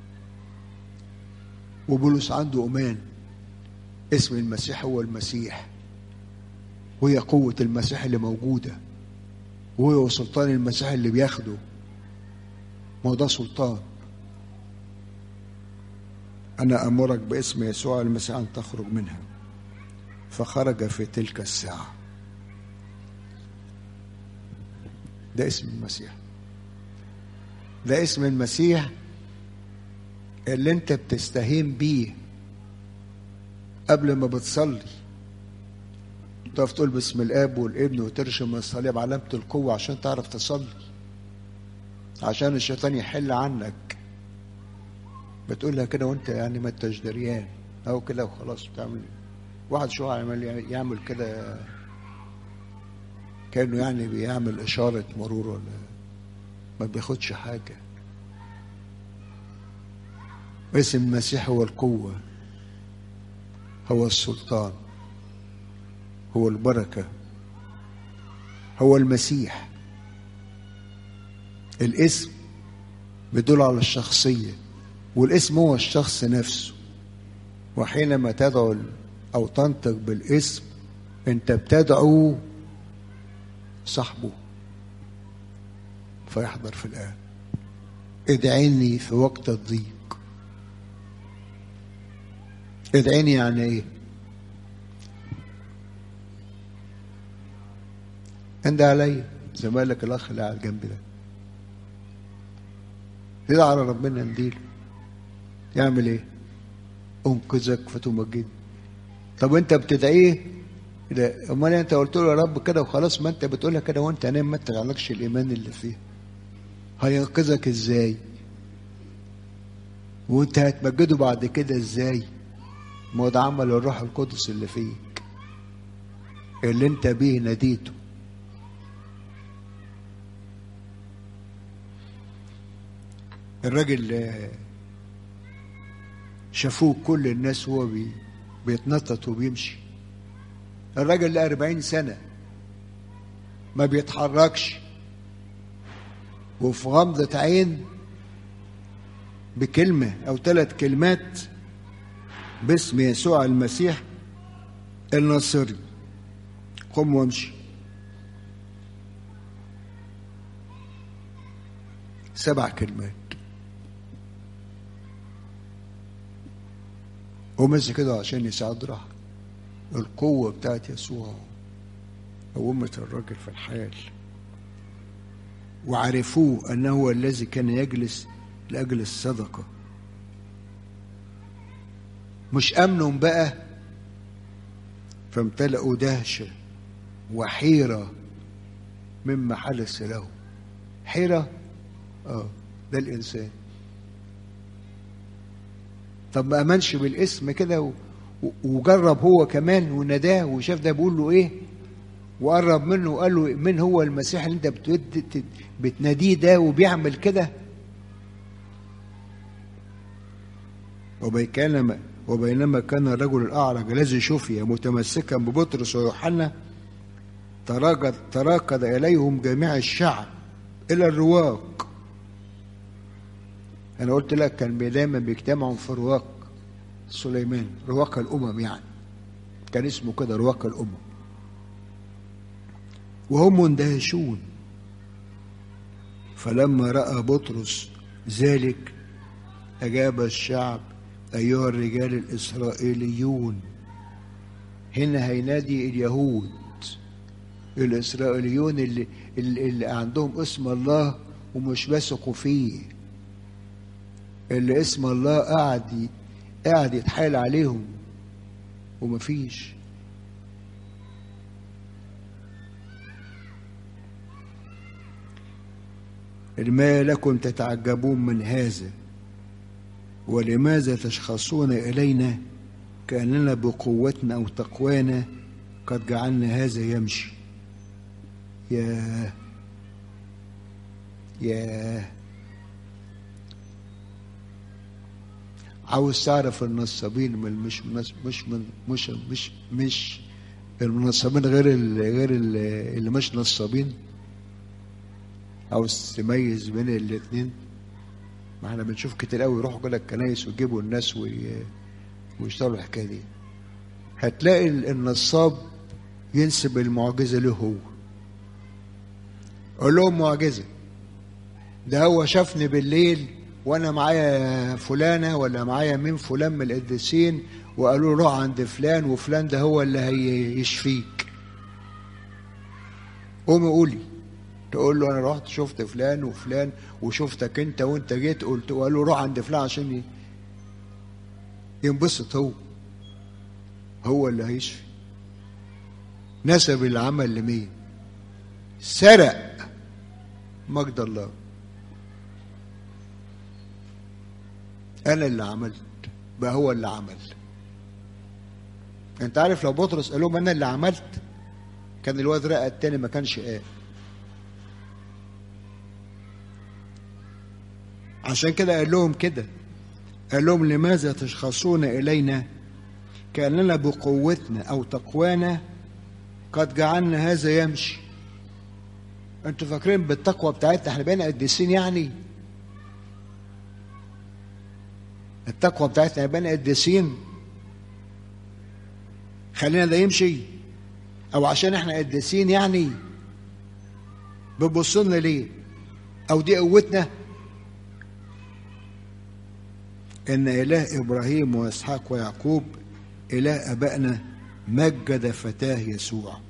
وبولس عنده ايمان اسم المسيح هو المسيح وهي قوة المسيح اللي موجودة وهو سلطان المسيح اللي بياخده ما هو ده سلطان أنا أمرك باسم يسوع المسيح أن تخرج منها فخرج في تلك الساعة ده اسم المسيح ده اسم المسيح اللي انت بتستهين بيه قبل ما بتصلي تقف تقول باسم الاب والابن وترشم الصليب علامة القوة عشان تعرف تصلي عشان الشيطان يحل عنك بتقولها كده وانت يعني ما انتش دريان او كده وخلاص بتعمل واحد شو يعمل يعمل كده كانه يعني بيعمل اشاره مرور ولا ما بياخدش حاجه اسم المسيح هو القوه هو السلطان هو البركه هو المسيح الاسم بيدل على الشخصيه والاسم هو الشخص نفسه وحينما تدعو او تنطق بالاسم انت بتدعو صاحبه فيحضر في الآن ادعيني في وقت الضيق ادعيني يعني ايه انت عليا زي ما قال لك الاخ اللي قاعد جنبي ده يدعى على ربنا نديله يعمل ايه انقذك فتمجد طب انت بتدعيه لا امال انت قلت له يا رب كده وخلاص ما انت بتقولها كده وانت نايم ما انت عندكش الايمان اللي فيه هينقذك ازاي وانت هتمجده بعد كده ازاي ما هو ده عمل الروح القدس اللي فيك اللي انت بيه ناديته الراجل شافوه كل الناس وهو بي بيتنطط وبيمشي الراجل له 40 سنة ما بيتحركش وفي غمضة عين بكلمة أو ثلاث كلمات باسم يسوع المسيح الناصري قم وامشي سبع كلمات ومشي كده عشان يساعد راح القوة بتاعت يسوع قومت الراجل في الحال وعرفوه أنه هو الذي كان يجلس لأجل الصدقة مش أمنوا بقى فامتلأوا دهشة وحيرة مما حدث له حيرة اه ده الإنسان طب ما امنش بالاسم كده وجرب هو كمان وناداه وشاف ده بيقول له ايه وقرب منه وقال له من هو المسيح اللي انت بتناديه ده وبيعمل كده وبينما وبينما كان الرجل الاعرج الذي شفي متمسكا ببطرس ويوحنا تراكد تراكد اليهم جميع الشعب الى الرواق انا قلت لك كان دايما بيجتمعوا في رواق سليمان رواق الامم يعني كان اسمه كده رواق الامم وهم مندهشون فلما راى بطرس ذلك اجاب الشعب ايها الرجال الاسرائيليون هنا هينادي اليهود الاسرائيليون اللي, اللي عندهم اسم الله ومش بثقوا فيه اللي اسم الله قاعد قاعد يتحايل عليهم ومفيش ما لكم تتعجبون من هذا ولماذا تشخصون إلينا كأننا بقوتنا أو تقوانا قد جعلنا هذا يمشي يا يا عاوز تعرف النصابين من مش مش مش من مش مش مش النصابين غير ال غير ال اللي مش نصابين عاوز تميز بين الاثنين ما احنا بنشوف كتير قوي يروحوا كده الكنايس ويجيبوا الناس وي... ويشتغلوا الحكايه دي هتلاقي النصاب ينسب المعجزه له هو قول لهم معجزه ده هو شافني بالليل وانا معايا فلانه ولا معايا مين فلان من القديسين وقالوا له روح عند فلان وفلان ده هو اللي هيشفيك قومي قولي تقول له انا رحت شفت فلان وفلان وشفتك انت وانت جيت قلت وقال له روح عند فلان عشان ينبسط هو هو اللي هيشفي نسب العمل لمين سرق مجد الله انا اللي عملت بقى هو اللي عمل انت عارف لو بطرس قال لهم انا اللي عملت كان الواد رقى التاني ما كانش قال عشان كده قال لهم كده قال لهم لماذا تشخصون الينا كاننا بقوتنا او تقوانا قد جعلنا هذا يمشي انتوا فاكرين بالتقوى بتاعتنا احنا بقينا قديسين يعني التقوى بتاعتنا بقينا قديسين خلينا ده يمشي او عشان احنا قديسين يعني بتبصوا لنا ليه او دي قوتنا ان اله ابراهيم واسحاق ويعقوب اله ابائنا مجد فتاه يسوع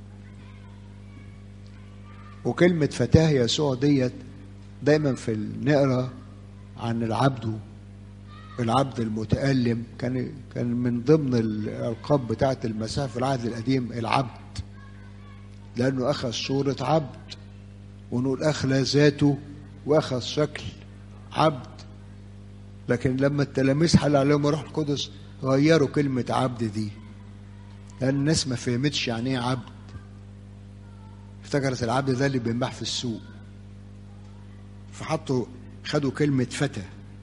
وكلمة فتاه يسوع ديت دايما في نقرا عن العبد العبد المتألم كان كان من ضمن الألقاب بتاعة المسيح في العهد القديم العبد لأنه أخذ صورة عبد ونقول أخلى ذاته وأخذ شكل عبد لكن لما التلاميذ حل عليهم الروح القدس غيروا كلمة عبد دي لأن الناس ما فهمتش يعني إيه عبد افتكرت العبد ده اللي بينباع في السوق فحطوا خدوا كلمة فتى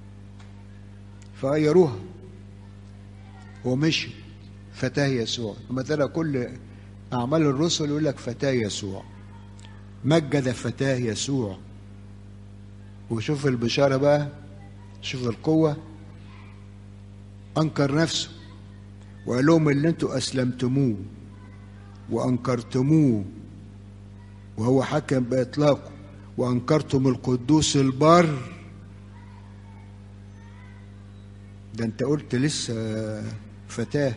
فغيروها ومشي فتاه يسوع لما ترى كل أعمال الرسل يقول لك فتاه يسوع مجد فتاه يسوع وشوف البشارة بقى شوف القوة أنكر نفسه وقال لهم اللي انتوا أسلمتموه وأنكرتموه وهو حكم بإطلاقه وأنكرتم القدوس البر ده أنت قلت لسه فتاة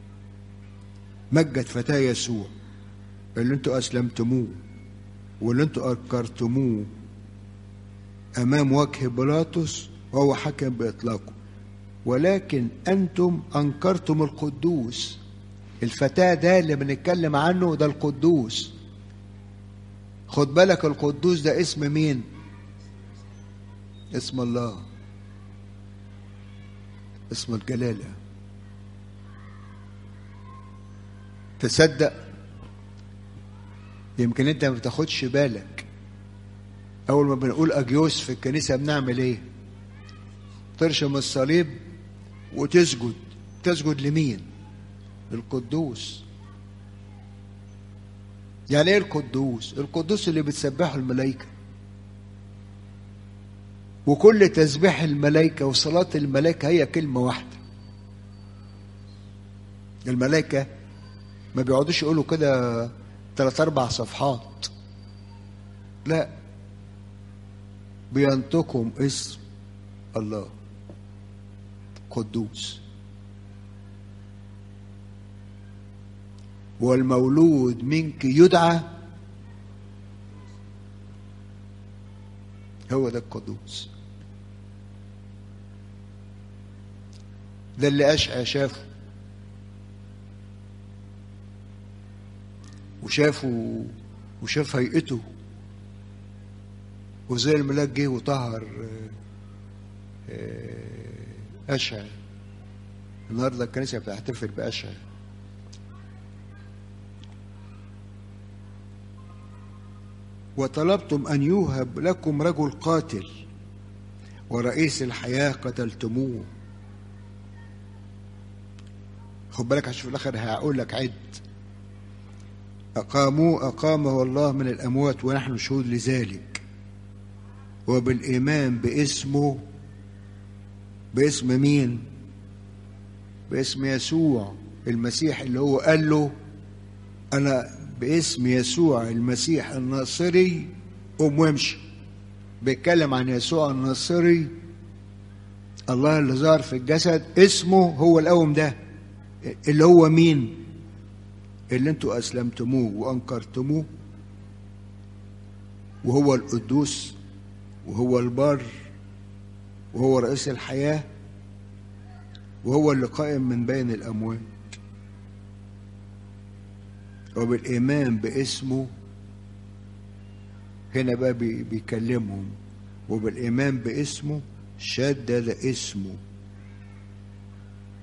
مجد فتاة يسوع اللي انتوا أسلمتموه واللي انتوا أنكرتموه أمام وجه بيلاطس وهو حكم بإطلاقه ولكن أنتم أنكرتم القدوس الفتاة ده اللي بنتكلم عنه ده القدوس خد بالك القدوس ده اسم مين اسم الله اسم الجلالة تصدق يمكن انت ما بتاخدش بالك اول ما بنقول اجيوس في الكنيسه بنعمل ايه ترشم الصليب وتسجد تسجد لمين القدوس يعني ايه القدوس القدوس اللي بتسبحه الملائكه وكل تسبيح الملائكه وصلاه الملائكه هي كلمه واحده الملائكه ما بيقعدوش يقولوا كده ثلاث اربع صفحات لا بينطقهم اسم الله قدوس والمولود منك يدعى هو ده القدوس ده اللي أشعى شافه وشافه وشاف هيئته وزي الملاك جه وطهر أشعى النهارده الكنيسة بتحتفل بأشعى وطلبتم أن يوهب لكم رجل قاتل ورئيس الحياة قتلتموه خد بالك عشان في الآخر هقول لك عد أقاموه أقامه الله من الأموات ونحن شهود لذلك وبالإيمان باسمه باسم مين؟ باسم يسوع المسيح اللي هو قال له أنا باسم يسوع المسيح الناصري قوم وامشي بيتكلم عن يسوع الناصري الله اللي ظهر في الجسد اسمه هو القوم ده اللي هو مين اللي انتوا اسلمتموه وانكرتموه وهو القدوس وهو البر وهو رئيس الحياه وهو اللي قائم من بين الاموات وبالإيمان باسمه هنا بقى بيكلمهم وبالإيمان باسمه شدد اسمه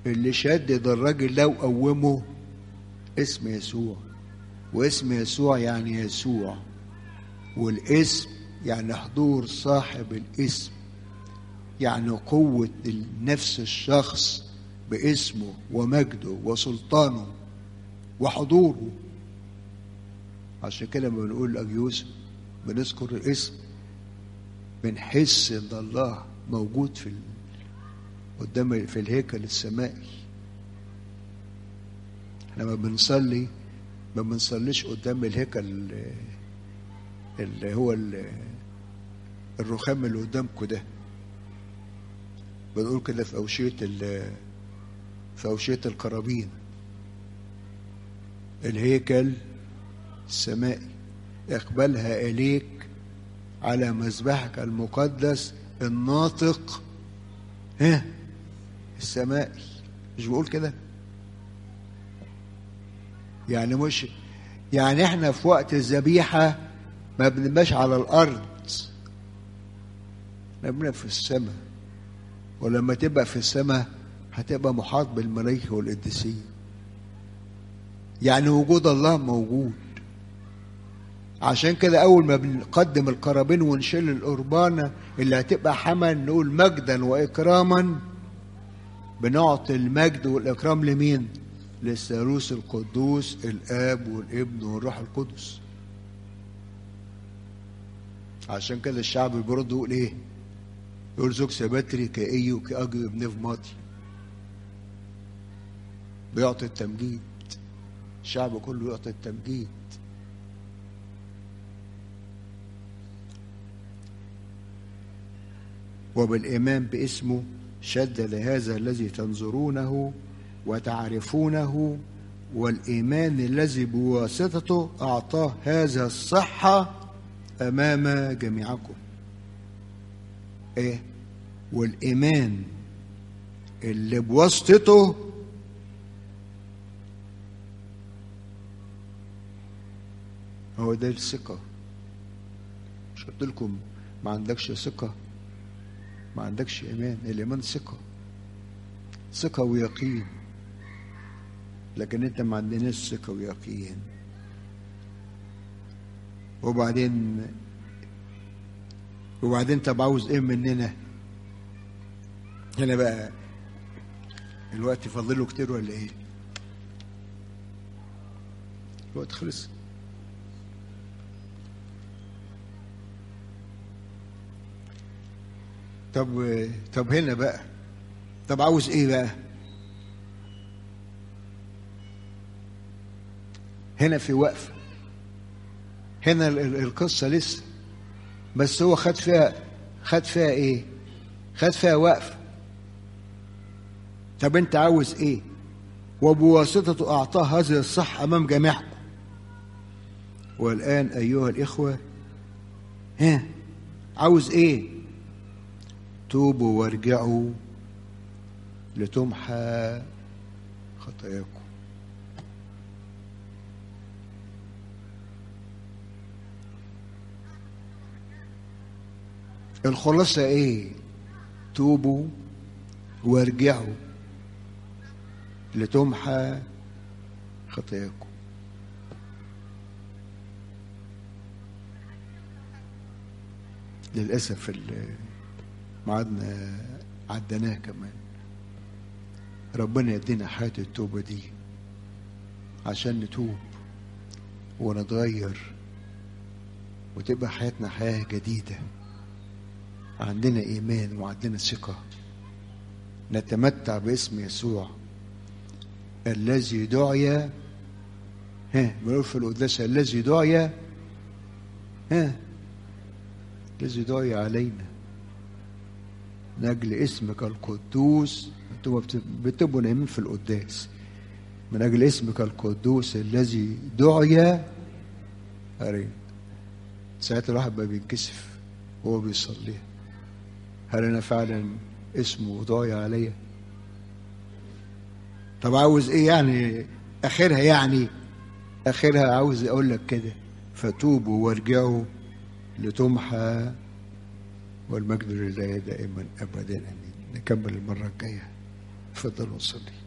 اللي شدد الراجل ده وقومه اسم يسوع واسم يسوع يعني يسوع والاسم يعني حضور صاحب الاسم يعني قوة نفس الشخص باسمه ومجده وسلطانه وحضوره عشان كده لما بنقول أجيوس بنذكر الاسم بنحس ان الله موجود في ال... قدام في الهيكل السمائي احنا ما بنصلي ما بنصليش قدام الهيكل اللي هو الرخام اللي قدامكم ده بنقول كده في أوشية في أوشية القرابين الهيكل السمائي اقبلها إليك على مذبحك المقدس الناطق ها السمائي مش بقول كده يعني مش يعني احنا في وقت الذبيحة ما بنبقاش على الأرض احنا بنبقى في السماء ولما تبقى في السماء هتبقى محاط بالملائكة والقديسين يعني وجود الله موجود عشان كده أول ما بنقدم القرابين ونشيل القربانة اللي هتبقى حمل نقول مجدا وإكراما بنعطي المجد والإكرام لمين؟ للثالوث القدوس الآب والابن والروح القدس عشان كده الشعب بيرد يقول إيه؟ يقول زوج سباتري كأي وكأجي ابن في ماضي بيعطي التمجيد الشعب كله يعطي التمجيد وبالإيمان باسمه شد لهذا الذي تنظرونه وتعرفونه والإيمان الذي بواسطته أعطاه هذا الصحة أمام جميعكم إيه والإيمان اللي بواسطته هو ده الثقة مش قلت لكم ما عندكش ثقة ما عندكش إيمان الإيمان ثقة ثقة ويقين لكن أنت ما عندناش ثقة ويقين وبعدين وبعدين طب عاوز ايه مننا هنا بقى الوقت فاضله كتير ولا ايه الوقت خلص طب طب هنا بقى طب عاوز ايه بقى هنا في وقفه هنا القصه لسه بس هو خد فيها خد فيها ايه خد فيها وقفه طب انت عاوز ايه وبواسطته اعطاه هذه الصح امام جميعكم والان ايها الاخوه ها عاوز ايه توبوا وارجعوا لتمحى خطاياكم الخلاصة ايه توبوا وارجعوا لتمحى خطاياكم للأسف معادنا عدناه كمان ربنا يدينا حياة التوبة دي عشان نتوب ونتغير وتبقى حياتنا حياة جديدة عندنا إيمان وعندنا ثقة نتمتع باسم يسوع الذي دعي ها بنقول في القداس الذي دعي ها الذي دعي علينا من أجل اسمك القدوس انتم بتبقوا نايمين في القداس من أجل اسمك القدوس الذي دعي علينا ساعات الواحد بقى بينكسف وهو بيصليها هل أنا فعلا اسمه دعي عليا طب عاوز ايه يعني اخرها يعني اخرها عاوز اقول لك كده فتوبوا وارجعوا لتمحى والمجد لله دائما ابدا امين نكمل المره الجايه تفضلوا نصلي